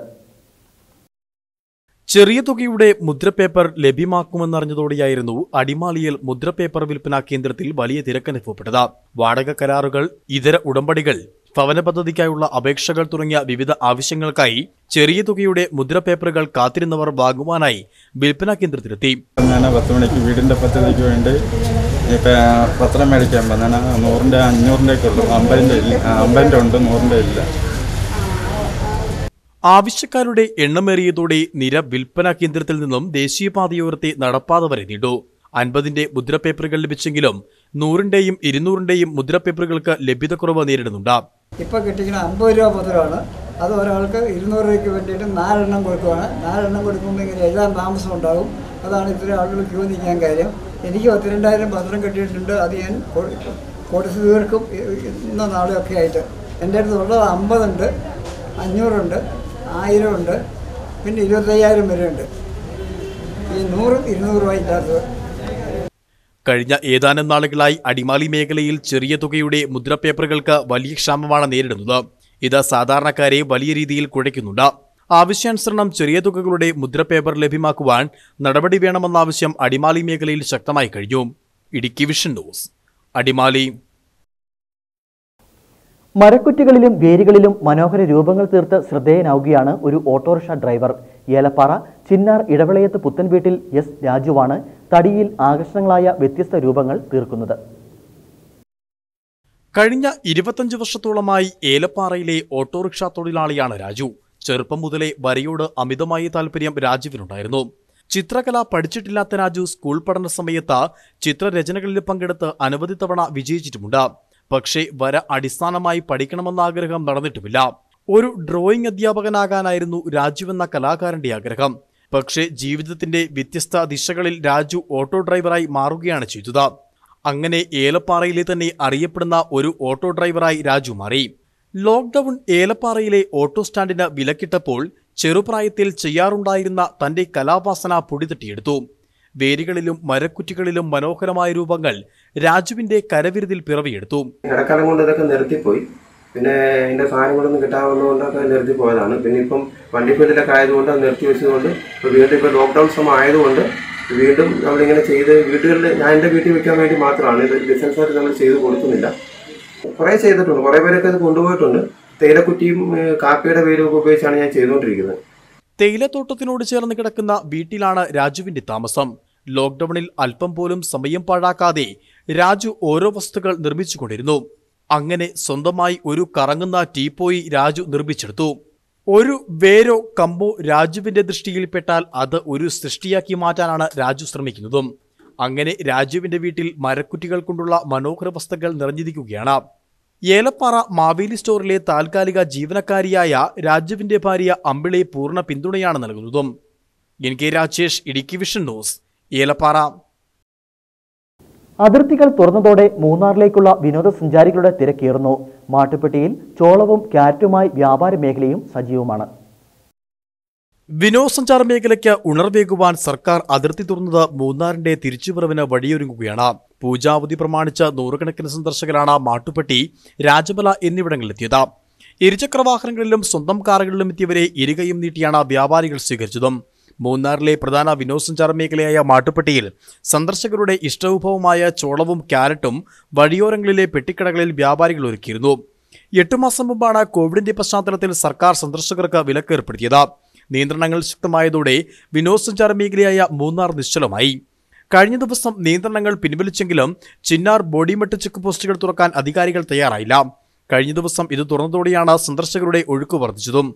ചെറിയ തുകയുടെ മുദ്രപേപ്പർ ലഭ്യമാക്കുമെന്നറിഞ്ഞതോടെയായിരുന്നു അടിമാലിയിൽ മുദ്രപേപ്പർ വിൽപ്പന കേന്ദ്രത്തിൽ വലിയ തിരക്കനുഭവപ്പെട്ടത് വാടക കരാറുകൾ ഇതര ഉടമ്പടികൾ ഭവന പദ്ധതിക്കായുള്ള അപേക്ഷകൾ തുടങ്ങിയ വിവിധ ആവശ്യങ്ങൾക്കായി ചെറിയ തുകയുടെ മുദ്രപേപ്പറുകൾ കാത്തിരുന്നവർ വാങ്ങുവാനായി വിൽപ്പന കേന്ദ്രത്തിലെത്തി ഞാൻ പത്ത് മണിക്ക് വീടിൻ്റെ പദ്ധതിക്ക് വേണ്ടി ഇപ്പം പത്രം മേടിക്കാൻ വന്നാണ് നൂറിൻ്റെ അഞ്ഞൂറിൻ്റെ ഒക്കെ ഉള്ളൂ അമ്പതിൻ്റെ ഇല്ല അമ്പതിൻ്റെ ഉണ്ട് നൂറിൻ്റെ ഇല്ല ആവശ്യക്കാരുടെ എണ്ണമേറിയതോടെ നിര വിൽപ്പന കേന്ദ്രത്തിൽ നിന്നും ദേശീയപാതയോരത്തെ നടപ്പാത വരെ നീണ്ടു അൻപതിന്റെ മുദ്രപേപ്പറുകൾ ലഭിച്ചെങ്കിലും നൂറിന്റെയും ഇരുന്നൂറിന്റെയും മുദ്രപേപ്പറുകൾക്ക് ലഭ്യതക്കുറവ് നേരിടുന്നുണ്ട് ഇപ്പോൾ കിട്ടിക്കുന്ന അമ്പത് രൂപ പത്രമാണ് അത് ഒരാൾക്ക് ഇരുന്നൂറ് രൂപയ്ക്ക് വേണ്ടിയിട്ട് നാലെണ്ണം കൊടുക്കുവാണ് നാലെണ്ണം കൊടുക്കുമ്പോൾ ഇങ്ങനെ എഴുതാൻ താമസം ഉണ്ടാകും അതാണ് ഇത്രയും ആളുകൾ ക്യൂ നിൽക്കാൻ കാര്യം എനിക്ക് പത്തിരണ്ടായിരം പത്രം കിട്ടിയിട്ടുണ്ട് അത് ഞാൻ കൊ- കൊടുത്തു തീർക്കും ഇന്ന നാളെയൊക്കെ ആയിട്ട് എൻ്റെ അടുത്ത് ഉള്ളത് അമ്പതുണ്ട് അഞ്ഞൂറുണ്ട് ആയിരം ഉണ്ട് പിന്നെ ഇരുപത്തയ്യായിരം വരെ ഉണ്ട് ഈ നൂറും ഇരുന്നൂറും ഇല്ലാത്തത് കഴിഞ്ഞ ഏതാനും നാളുകളായി അടിമാലി മേഖലയിൽ ചെറിയ തുകയുടെ മുദ്രപേപ്പറുകൾക്ക് വലിയ ക്ഷാമമാണ് നേരിടുന്നത് ഇത് സാധാരണക്കാരെ വലിയ രീതിയിൽ കുഴയ്ക്കുന്നുണ്ട് ആവശ്യാനുസരണം ചെറിയ തുകകളുടെ മുദ്രപേപ്പർ ലഭ്യമാക്കുവാൻ നടപടി വേണമെന്ന ആവശ്യം അടിമാലി മേഖലയിൽ ശക്തമായി കഴിഞ്ഞു ഇടുക്കി വിഷൻ ന്യൂസ് അടിമാലി മരക്കുറ്റികളിലും വേരുകളിലും മനോഹര രൂപങ്ങൾ തീർത്ത് ശ്രദ്ധേയനാവുകയാണ് ഒരു ഓട്ടോറിക്ഷ ഡ്രൈവർ ഏലപ്പാറ ചിന്നാർ ഇടവിളയത്ത് പുത്തൻ വീട്ടിൽ എസ് രാജുവാണ് തടിയിൽ ആകർഷണങ്ങളായ വ്യത്യസ്ത രൂപങ്ങൾ തീർക്കുന്നത് കഴിഞ്ഞ ഇരുപത്തഞ്ച് വർഷത്തോളമായി ഏലപ്പാറയിലെ ഓട്ടോറിക്ഷ തൊഴിലാളിയാണ് രാജു ചെറുപ്പം മുതലേ വരയോട് അമിതമായ താല്പര്യം രാജുവിനുണ്ടായിരുന്നു ചിത്രകല പഠിച്ചിട്ടില്ലാത്ത രാജു സ്കൂൾ പഠന സമയത്ത് ചിത്രരചനകളിൽ പങ്കെടുത്ത് അനവധി തവണ വിജയിച്ചിട്ടുമുണ്ട് പക്ഷേ വര അടിസ്ഥാനമായി പഠിക്കണമെന്ന ആഗ്രഹം നടന്നിട്ടുമില്ല ഒരു ഡ്രോയിങ് അധ്യാപകനാകാനായിരുന്നു രാജുവെന്ന കലാകാരന്റെ ആഗ്രഹം പക്ഷേ ജീവിതത്തിന്റെ വ്യത്യസ്ത ദിശകളിൽ രാജു ഓട്ടോ ഡ്രൈവറായി മാറുകയാണ് ചെയ്തത് അങ്ങനെ ഏലപ്പാറയിലെ തന്നെ അറിയപ്പെടുന്ന ഒരു ഓട്ടോ ഡ്രൈവറായി രാജു മാറി ലോക്ക്ഡൌൺ ഏലപ്പാറയിലെ ഓട്ടോ സ്റ്റാൻഡിന് വിലക്കിട്ടപ്പോൾ ചെറുപ്രായത്തിൽ ചെയ്യാറുണ്ടായിരുന്ന തന്റെ കലാവാസന പൊടിതട്ടിയെടുത്തു വേരുകളിലും മരക്കുറ്റികളിലും മനോഹരമായ രൂപങ്ങൾ രാജുവിന്റെ കരവിരുതിൽ പിറവിയെടുത്തു ഇടക്കാലം കൊണ്ട് ഇതൊക്കെ നിർത്തിപ്പോയി പിന്നെ ഇതിന്റെ സാധനങ്ങളൊന്നും കിട്ടാവുന്നതുകൊണ്ടൊക്കെ നിർത്തി പോയതാണ് പിന്നെ ഇപ്പം വണ്ടിപ്പേരിലൊക്കെ ആയതുകൊണ്ട് അത് നിർത്തി വെച്ചതുകൊണ്ട് ഇപ്പോൾ വീണ്ടും ഇപ്പോൾ ലോക്ക്ഡൗൺ സമയം ആയതുകൊണ്ട് വീണ്ടും നമ്മളിങ്ങനെ ചെയ്ത് വീടുകളിൽ ഞാൻ എൻ്റെ വീട്ടിൽ വെക്കാൻ വേണ്ടി മാത്രമാണ് ഇത് ബിസിനസ്സായിട്ട് നമ്മൾ ചെയ്ത് കൊടുക്കുന്നില്ല കുറേ ചെയ്തിട്ടുണ്ട് കുറേ പേരൊക്കെ ഇത് കൊണ്ടുപോയിട്ടുണ്ട് തേയിലക്കുറ്റിയും ഏഹ്, കാപ്പിയുടെ പേരും ഒക്കെ ഉപയോഗിച്ചാണ് ഞാൻ ചെയ്തുകൊണ്ടിരിക്കുന്നത് തേയിലത്തോട്ടത്തിനോട് ചേർന്ന് കിടക്കുന്ന വീട്ടിലാണ് രാജുവിന്റെ താമസം ലോക്ക്ഡൌണിൽ അല്പം പോലും സമയം പാഴാക്കാതെ രാജു ഓരോ വസ്തുക്കൾ നിർമ്മിച്ചുകൊണ്ടിരുന്നു അങ്ങനെ സ്വന്തമായി ഒരു കറങ്ങുന്ന ടീപ്പോയി രാജു നിർമ്മിച്ചെടുത്തു ഒരു വേരോ കമ്പോ രാജുവിന്റെ ദൃഷ്ടിയിൽപ്പെട്ടാൽ അത് ഒരു സൃഷ്ടിയാക്കി മാറ്റാനാണ് രാജു ശ്രമിക്കുന്നതും അങ്ങനെ രാജുവിന്റെ വീട്ടിൽ മരക്കുറ്റികൾ കൊണ്ടുള്ള മനോഹര വസ്തുക്കൾ നിറഞ്ഞിരിക്കുകയാണ് ഏലപ്പാറ മാവേലി സ്റ്റോറിലെ താൽക്കാലിക ജീവനക്കാരിയായ രാജുവിന്റെ ഭാര്യ അമ്പിളി പൂർണ്ണ പിന്തുണയാണ് നൽകുന്നതും N K Rajesh Idukki vision news Elappara അതിർത്തികൾ തുറന്നതോടെ മൂന്നാറിലേക്കുള്ള വിനോദസഞ്ചാരികളുടെ തിരക്കേറുന്നു മാട്ടുപ്പെട്ടിയിൽ ചോളവും ക്യാരറ്റുമായി വ്യാപാര മേഖലയും സജീവമാണ് വിനോദസഞ്ചാര മേഖലയ്ക്ക് ഉണർവേകുവാൻ സർക്കാർ അതിർത്തി തുറന്നത് മൂന്നാറിന്റെ തിരിച്ചുവരവിന് വഴിയൊരുങ്ങുകയാണ് പൂജാവധി പ്രമാണിച്ച് നൂറുകണക്കിന് സന്ദർശകരാണ് മാട്ടുപ്പെട്ടി രാജമല എന്നിവിടങ്ങളിലെത്തിയത് ഇരുചക്രവാഹനങ്ങളിലും സ്വന്തം കാറുകളിലും എത്തിയവരെ ഇരുകയും നീട്ടിയാണ് വ്യാപാരികൾ സ്വീകരിച്ചതും മൂന്നാറിലെ പ്രധാന വിനോദസഞ്ചാര മേഖലയായ മാട്ടുപ്പെട്ടിയിൽ സന്ദർശകരുടെ ഇഷ്ടവിഭവമായ ചോളവും ക്യാരറ്റും വഴിയോരങ്ങളിലെ പെട്ടിക്കടകളിൽ വ്യാപാരികൾ ഒരുക്കിയിരുന്നു എട്ടു മാസം മുമ്പാണ് കോവിഡിന്റെ പശ്ചാത്തലത്തിൽ സർക്കാർ സന്ദർശകർക്ക് വിലക്ക് ഏർപ്പെടുത്തിയത് നിയന്ത്രണങ്ങൾ ശക്തമായതോടെ വിനോദസഞ്ചാര മേഖലയായ മൂന്നാർ നിശ്ചലമായി കഴിഞ്ഞ ദിവസം നിയന്ത്രണങ്ങൾ പിൻവലിച്ചെങ്കിലും ചിന്നാർ ബോഡിമെട്ട് ചെക്ക് പോസ്റ്റുകൾ തുറക്കാൻ അധികാരികൾ തയ്യാറായില്ല കഴിഞ്ഞ ദിവസം ഇത് തുറന്നതോടെയാണ് സന്ദർശകരുടെ ഒഴുക്ക് വർദ്ധിച്ചതും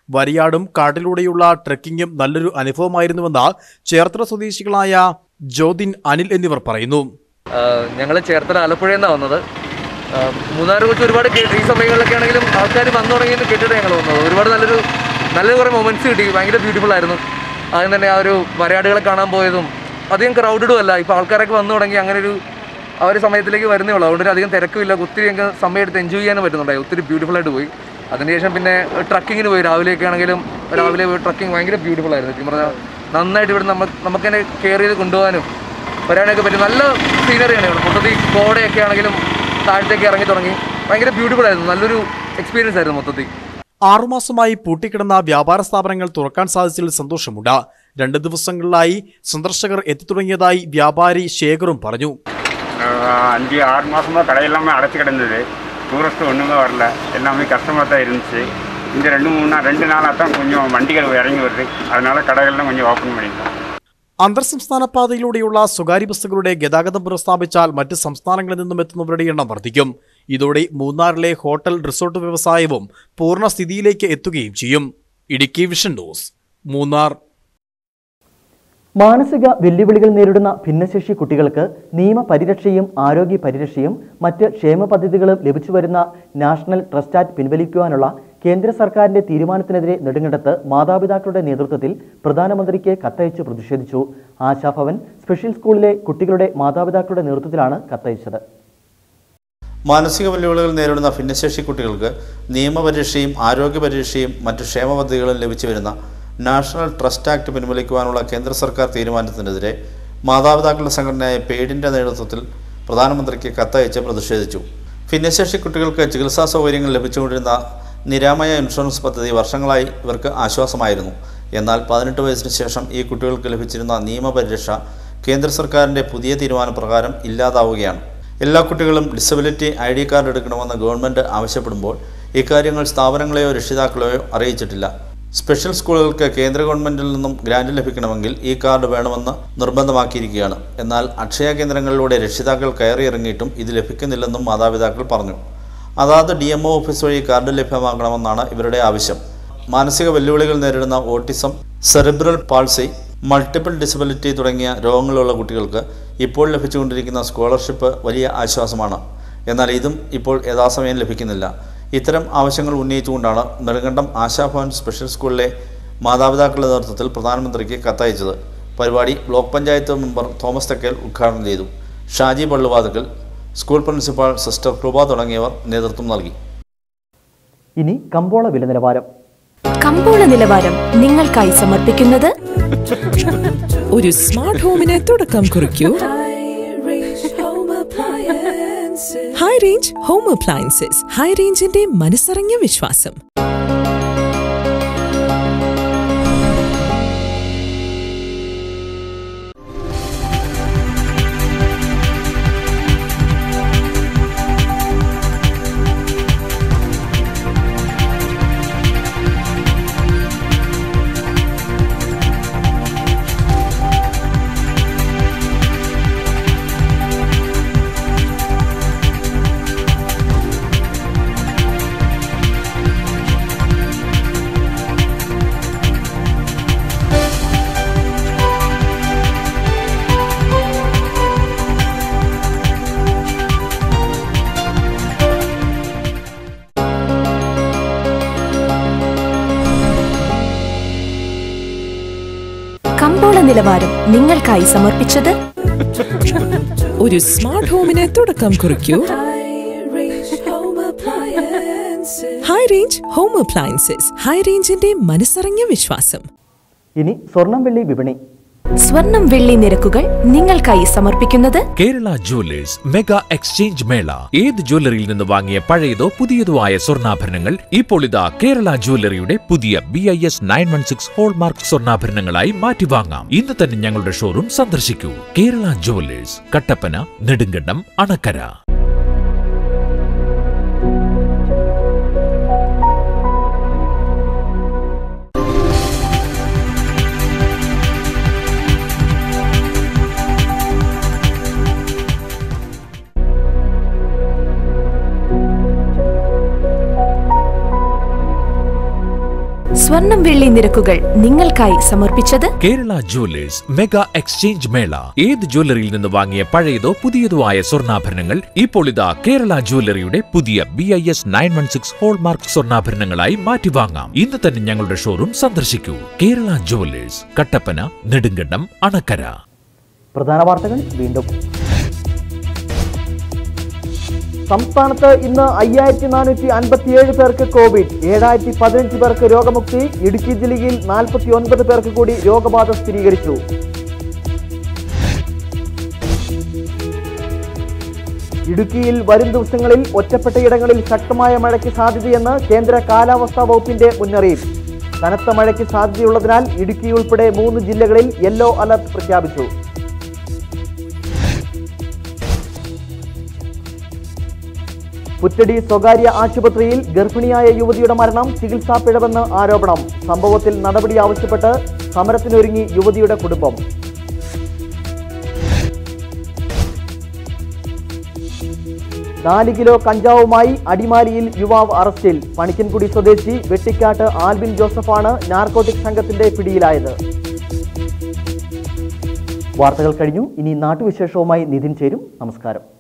വരിയാടും കാട്ടിലൂടെയുള്ള ട്രെക്കിങ്ങും നല്ലൊരു അനുഭവമായിരുന്നുവെന്ന് ചേർത്തല സ്വദേശികളായ ജ്യോതിൻ അനിൽ എന്നിവർ പറയുന്നു ഞങ്ങൾ ചേർത്തല ആലപ്പുഴയിൽ നിന്നാണ് വന്നത് ആ, മൂന്നാറിനെ കുറിച്ച് ഒരുപാട് കേട്ട് ഈ സമയങ്ങളിലൊക്കെ ആണെങ്കിലും ആൾക്കാർ വന്നു തുടങ്ങിയെന്ന് കേട്ടിട്ട് ഞങ്ങൾ വന്നത് ഒരുപാട് നല്ലൊരു നല്ല കുറേ മൊമെന്റ്സ് കിട്ടി ഭയങ്കര ബ്യൂട്ടിഫുൾ ആയിരുന്നു ആദ്യം തന്നെ ആ ഒരു വരയാടുകളെ കാണാൻ പോയതും അധികം ക്രൗഡഡും അല്ല ഇപ്പോൾ ആൾക്കാരൊക്കെ വന്നു തുടങ്ങി അങ്ങനെ ഒരു ആ ഒരു സമയത്തിലേക്ക് വരുന്നേ ഉള്ളൂ അതുകൊണ്ട് ഒരു അധികം തിരക്കുമില്ല ഒത്തിരി ഞങ്ങൾക്ക് സമയം എടുത്ത് എൻജോയ് ചെയ്യാനും പറ്റുന്നുണ്ടായി ഒത്തിരി ബ്യൂട്ടിഫുൾ ആയിട്ട് പോയി അതിനുശേഷം പിന്നെ ട്രക്കിങ്ങിന് പോയി രാവിലെയൊക്കെ ആണെങ്കിലും രാവിലെ പോയി ട്രക്കിംഗ് ഭയങ്കര ബ്യൂട്ടിഫുൾ ആയിരുന്നു സത്യം പറഞ്ഞാൽ നന്നായിട്ട് ഇവിടെ നമുക്ക് നമുക്ക് തന്നെ കെയർ ചെയ്ത് കൊണ്ടുപോകാനും വരാനൊക്കെ പറ്റും നല്ല സീനറിയാണ് ഇവിടെ മൊത്തത്തിൽ കോടയൊക്കെ ആണെങ്കിലും താഴത്തേക്ക് ഇറങ്ങി തുടങ്ങി ഭയങ്കര ബ്യൂട്ടിഫുൾ ആയിരുന്നു നല്ലൊരു എക്സ്പീരിയൻസ് ആയിരുന്നു മൊത്തത്തിൽ ആറുമാസമായി പൂട്ടിക്കിടന്ന വ്യാപാര സ്ഥാപനങ്ങൾ തുറക്കാൻ സാധിച്ചതിൽ സന്തോഷമുണ്ട് രണ്ട് ദിവസങ്ങളിലായി സന്ദർശകർ എത്തിത്തുടങ്ങിയതായി വ്യാപാരി ശേഖറും പറഞ്ഞു ஆஹ் அஞ்சு ஆறு மாசமா கடையெல்லாமே அடைச்சி கிடந்தது டூரிஸ்ட் ஒன்றுமே வரல எல்லாமே கஷ்டமாக தான் இருந்துச்சு இந்த ரெண்டு மூணு நாள் ரெண்டு நாளாக தான் கொஞ்சம் வண்டிகள் இறங்கி வருது அதனால கடைகள்லாம் கொஞ்சம் ஓப்பன் பண்ணியிருக்கோம் അന്തർ സംസ്ഥാന പാതയിലൂടെയുള്ള സ്വകാര്യ ബസ്സുകളുടെ ഗതാഗതം പുനഃസ്ഥാപിച്ചാൽ മറ്റ് സംസ്ഥാനങ്ങളിൽ നിന്നും എത്തുന്നവരുടെ എണ്ണം വർദ്ധിക്കും ഇതോടെ മൂന്നാറിലെ ഹോട്ടൽ റിസോർട്ട് വ്യവസായവും പൂർണ്ണസ്ഥിതിയിലേക്ക് എത്തുകയും ചെയ്യും ഇടുക്കി വിഷൻ ന്യൂസ് മൂന്നാർ മാനസിക വെല്ലുവിളികൾ നേരിടുന്ന ഭിന്നശേഷി കുട്ടികൾക്ക് നിയമപരിരക്ഷയും ആരോഗ്യ പരിരക്ഷയും മറ്റ് ക്ഷേമ പദ്ധതികളും ലഭിച്ചു വരുന്ന നാഷണൽ ട്രസ്റ്റ് ആക്ട് പിൻവലിക്കുവാനുള്ള കേന്ദ്ര സർക്കാരിന്റെ തീരുമാനത്തിനെതിരെ നെടുങ്കണ്ടത്ത് മാതാപിതാക്കളുടെ നേതൃത്വത്തിൽ പ്രധാനമന്ത്രിക്ക് കത്തയച്ച് പ്രതിഷേധിച്ചു ആശാഭവൻ സ്പെഷ്യൽ സ്കൂളിലെ കുട്ടികളുടെ മാതാപിതാക്കളുടെ നേതൃത്വത്തിലാണ് കത്തയച്ചത് മാനസിക വെല്ലുവിളികൾ നേരിടുന്ന ഭിന്നശേഷി കുട്ടികൾക്ക് നിയമപരീക്ഷയും ആരോഗ്യ പരീക്ഷയും മറ്റ് ക്ഷേമ പദ്ധതികളും ലഭിച്ചു വരുന്ന നാഷണൽ ട്രസ്റ്റ് ആക്ട് പിൻവലിക്കുവാനുള്ള കേന്ദ്ര സർക്കാർ തീരുമാനത്തിനെതിരെ മാതാപിതാക്കളുടെ സംഘടനയായ പേഡിൻ്റെ നേതൃത്വത്തിൽ പ്രധാനമന്ത്രിക്ക് കത്തയച്ച് പ്രതിഷേധിച്ചു ഭിന്നശേഷി കുട്ടികൾക്ക് ചികിത്സാ സൗകര്യങ്ങൾ ലഭിച്ചുകൊണ്ടിരുന്ന നിരാമയ ഇൻഷുറൻസ് പദ്ധതി വർഷങ്ങളായി ഇവർക്ക് ആശ്വാസമായിരുന്നു എന്നാൽ പതിനെട്ട് വയസ്സിന് ശേഷം ഈ കുട്ടികൾക്ക് ലഭിച്ചിരുന്ന നിയമപരിരക്ഷ കേന്ദ്ര സർക്കാരിൻ്റെ പുതിയ തീരുമാനപ്രകാരം ഇല്ലാതാവുകയാണ് എല്ലാ കുട്ടികളും ഡിസബിലിറ്റി ഐ ഡി കാർഡ് എടുക്കണമെന്ന് ഗവൺമെൻറ് ആവശ്യപ്പെടുമ്പോൾ ഇക്കാര്യങ്ങൾ സ്ഥാപനങ്ങളെയോ രക്ഷിതാക്കളെയോ അറിയിച്ചിട്ടില്ല സ്പെഷ്യൽ സ്കൂളുകൾക്ക് കേന്ദ്ര ഗവൺമെൻറ്റിൽ നിന്നും ഗ്രാൻഡ് ലഭിക്കണമെങ്കിൽ ഈ കാർഡ് വേണമെന്ന് നിർബന്ധമാക്കിയിരിക്കുകയാണ് എന്നാൽ അക്ഷയ കേന്ദ്രങ്ങളിലൂടെ രക്ഷിതാക്കൾ കയറിയിറങ്ങിയിട്ടും ഇത് ലഭിക്കുന്നില്ലെന്നും മാതാപിതാക്കൾ പറഞ്ഞു അതാത് ഡി എം ഒ ഓഫീസ് വഴി കാർഡ് ലഭ്യമാക്കണമെന്നാണ് ഇവരുടെ ആവശ്യം മാനസിക വെല്ലുവിളികൾ നേരിടുന്ന autism cerebral palsy multiple disability തുടങ്ങിയ രോഗങ്ങളുള്ള കുട്ടികൾക്ക് ഇപ്പോൾ ലഭിച്ചുകൊണ്ടിരിക്കുന്ന സ്കോളർഷിപ്പ് വലിയ ആശ്വാസമാണ് എന്നാൽ ഇതും ഇപ്പോൾ യഥാസമയം ലഭിക്കുന്നില്ല ഇത്തരം ആവശ്യങ്ങൾ ഉന്നയിച്ചുകൊണ്ടാണ് നെടുങ്കണ്ടം ആശാഭവൻ സ്പെഷ്യൽ സ്കൂളിലെ മാതാപിതാക്കളുടെ നേതൃത്വത്തിൽ പ്രധാനമന്ത്രിക്ക് കത്തയച്ചത് പരിപാടി block panchayat member Thomas Thekkel ഉദ്ഘാടനം ചെയ്തു Shaji Palluvathukkal school principal sister Kripa തുടങ്ങിയവർ നേതൃത്വം നൽകി ഇനി കമ്പോള വില നിലവാരം കമ്പോള നിലവാരം നിങ്ങൾക്കായി സമർപ്പിക്കുന്നത് ഒരു സ്മാർട്ട് ഹോമിന് തുടക്കം കുറിക്കൂ high range home appliances high റേഞ്ചിന്റെ മനസ്സറിഞ്ഞ വിശ്വാസം കമ്പോള നിലവാരം നിങ്ങൾക്കായി സമർപ്പിച്ചത് ഒരു സ്മാർട്ട് ഹോമിന് തുടക്കം കുറിക്കൂ high range home appliances high റേഞ്ചിന്റെ മനസ്സറിഞ്ഞ വിശ്വാസം ഇനി സ്വർണം വെള്ളി വിപണി സ്വർണം വെള്ളി നിരക്കുകൾ നിങ്ങൾക്കായി സമർപ്പിക്കുന്നത് കേരള ജുവല്ലേഴ്സ് മെഗാ എക്സ്ചേഞ്ച് മേള ഏത് ജ്വല്ലറിയിൽ നിന്ന് വാങ്ങിയ പഴയതോ പുതിയതോ ആയ സ്വർണ്ണാഭരണങ്ങൾ ഇപ്പോൾ ഇതാ കേരള ജുവല്ലറിയുടെ പുതിയ B I S nine one six hallmark സ്വർണ്ണാഭരണങ്ങളായി മാറ്റി വാങ്ങാം ഇന്ന് തന്നെ ഞങ്ങളുടെ ഷോറൂം സന്ദർശിക്കൂ കേരള ജുവല്ലേഴ്സ് കട്ടപ്പന നെടുങ്കണ്ടം അണക്കര സ്വർണം വെള്ളി നിരക്കുകൾ നിങ്ങൾക്കായി സമർപ്പിച്ചത് കേരള ജുവല്ലേഴ്സ് മെഗാ എക്സ്ചേഞ്ച് മേള ഏത് ജ്വല്ലറിയിൽ നിന്ന് വാങ്ങിയ പഴയതോ പുതിയതോ ആയ സ്വർണ്ണാഭരണങ്ങൾ ഇപ്പോൾ ഇതാ കേരള ജുവല്ലറിയുടെ പുതിയ B I S nine one six hallmark സ്വർണ്ണാഭരണങ്ങളായി മാറ്റി വാങ്ങാം ഇന്ന് തന്നെ ഞങ്ങളുടെ ഷോറൂം സന്ദർശിക്കൂ കേരള ജുവല്ലേഴ്സ് കട്ടപ്പന നെടുങ്കണ്ടം അണക്കര പ്രധാന വാർത്തകൾ വീണ്ടും സംസ്ഥാനത്ത് ഇന്ന് അയ്യായിരത്തി നാനൂറ്റി അൻപത്തിയേഴ് പേർക്ക് കോവിഡ് ഏഴായിരത്തി പതിനഞ്ച് പേർക്ക് രോഗമുക്തി ഇടുക്കി ജില്ലയിൽ നാൽപ്പത്തി ഒൻപത് പേർക്ക് കൂടി രോഗബാധ സ്ഥിരീകരിച്ചു ഇടുക്കിയിൽ വരും ദിവസങ്ങളിൽ ഒറ്റപ്പെട്ടയിടങ്ങളിൽ ശക്തമായ മഴയ്ക്ക് സാധ്യതയെന്ന് കേന്ദ്ര കാലാവസ്ഥാ വകുപ്പിന്റെ മുന്നറിയിപ്പ് കനത്ത മഴയ്ക്ക് സാധ്യതയുള്ളതിനാൽ ഇടുക്കി ഉൾപ്പെടെ മൂന്ന് ജില്ലകളിൽ യെല്ലോ അലർട്ട് പ്രഖ്യാപിച്ചു പുറ്റടി സ്വകാര്യ ആശുപത്രിയിൽ ഗർഭിണിയായ യുവതിയുടെ മരണം ചികിത്സാ പിഴവെന്ന് ആരോപണം സംഭവത്തിൽ നടപടി ആവശ്യപ്പെട്ട് സമരത്തിനൊരുങ്ങി യുവതിയുടെ കുടുംബം നാല് കിലോ കഞ്ചാവുമായി അടിമാലിയിൽ യുവാവ് അറസ്റ്റിൽ പണിക്കൻകുടി സ്വദേശി വെട്ടിക്കാട്ട് ആൽബിൻ ജോസഫാണ് നാർക്കോട്ടിക് സംഘത്തിന്റെ പിടിയിലായത് വാർത്തകൾ കഴിഞ്ഞു ഇനി നാട്ടുവിശേഷവുമായി നിതിൻ ചേരും നമസ്കാരം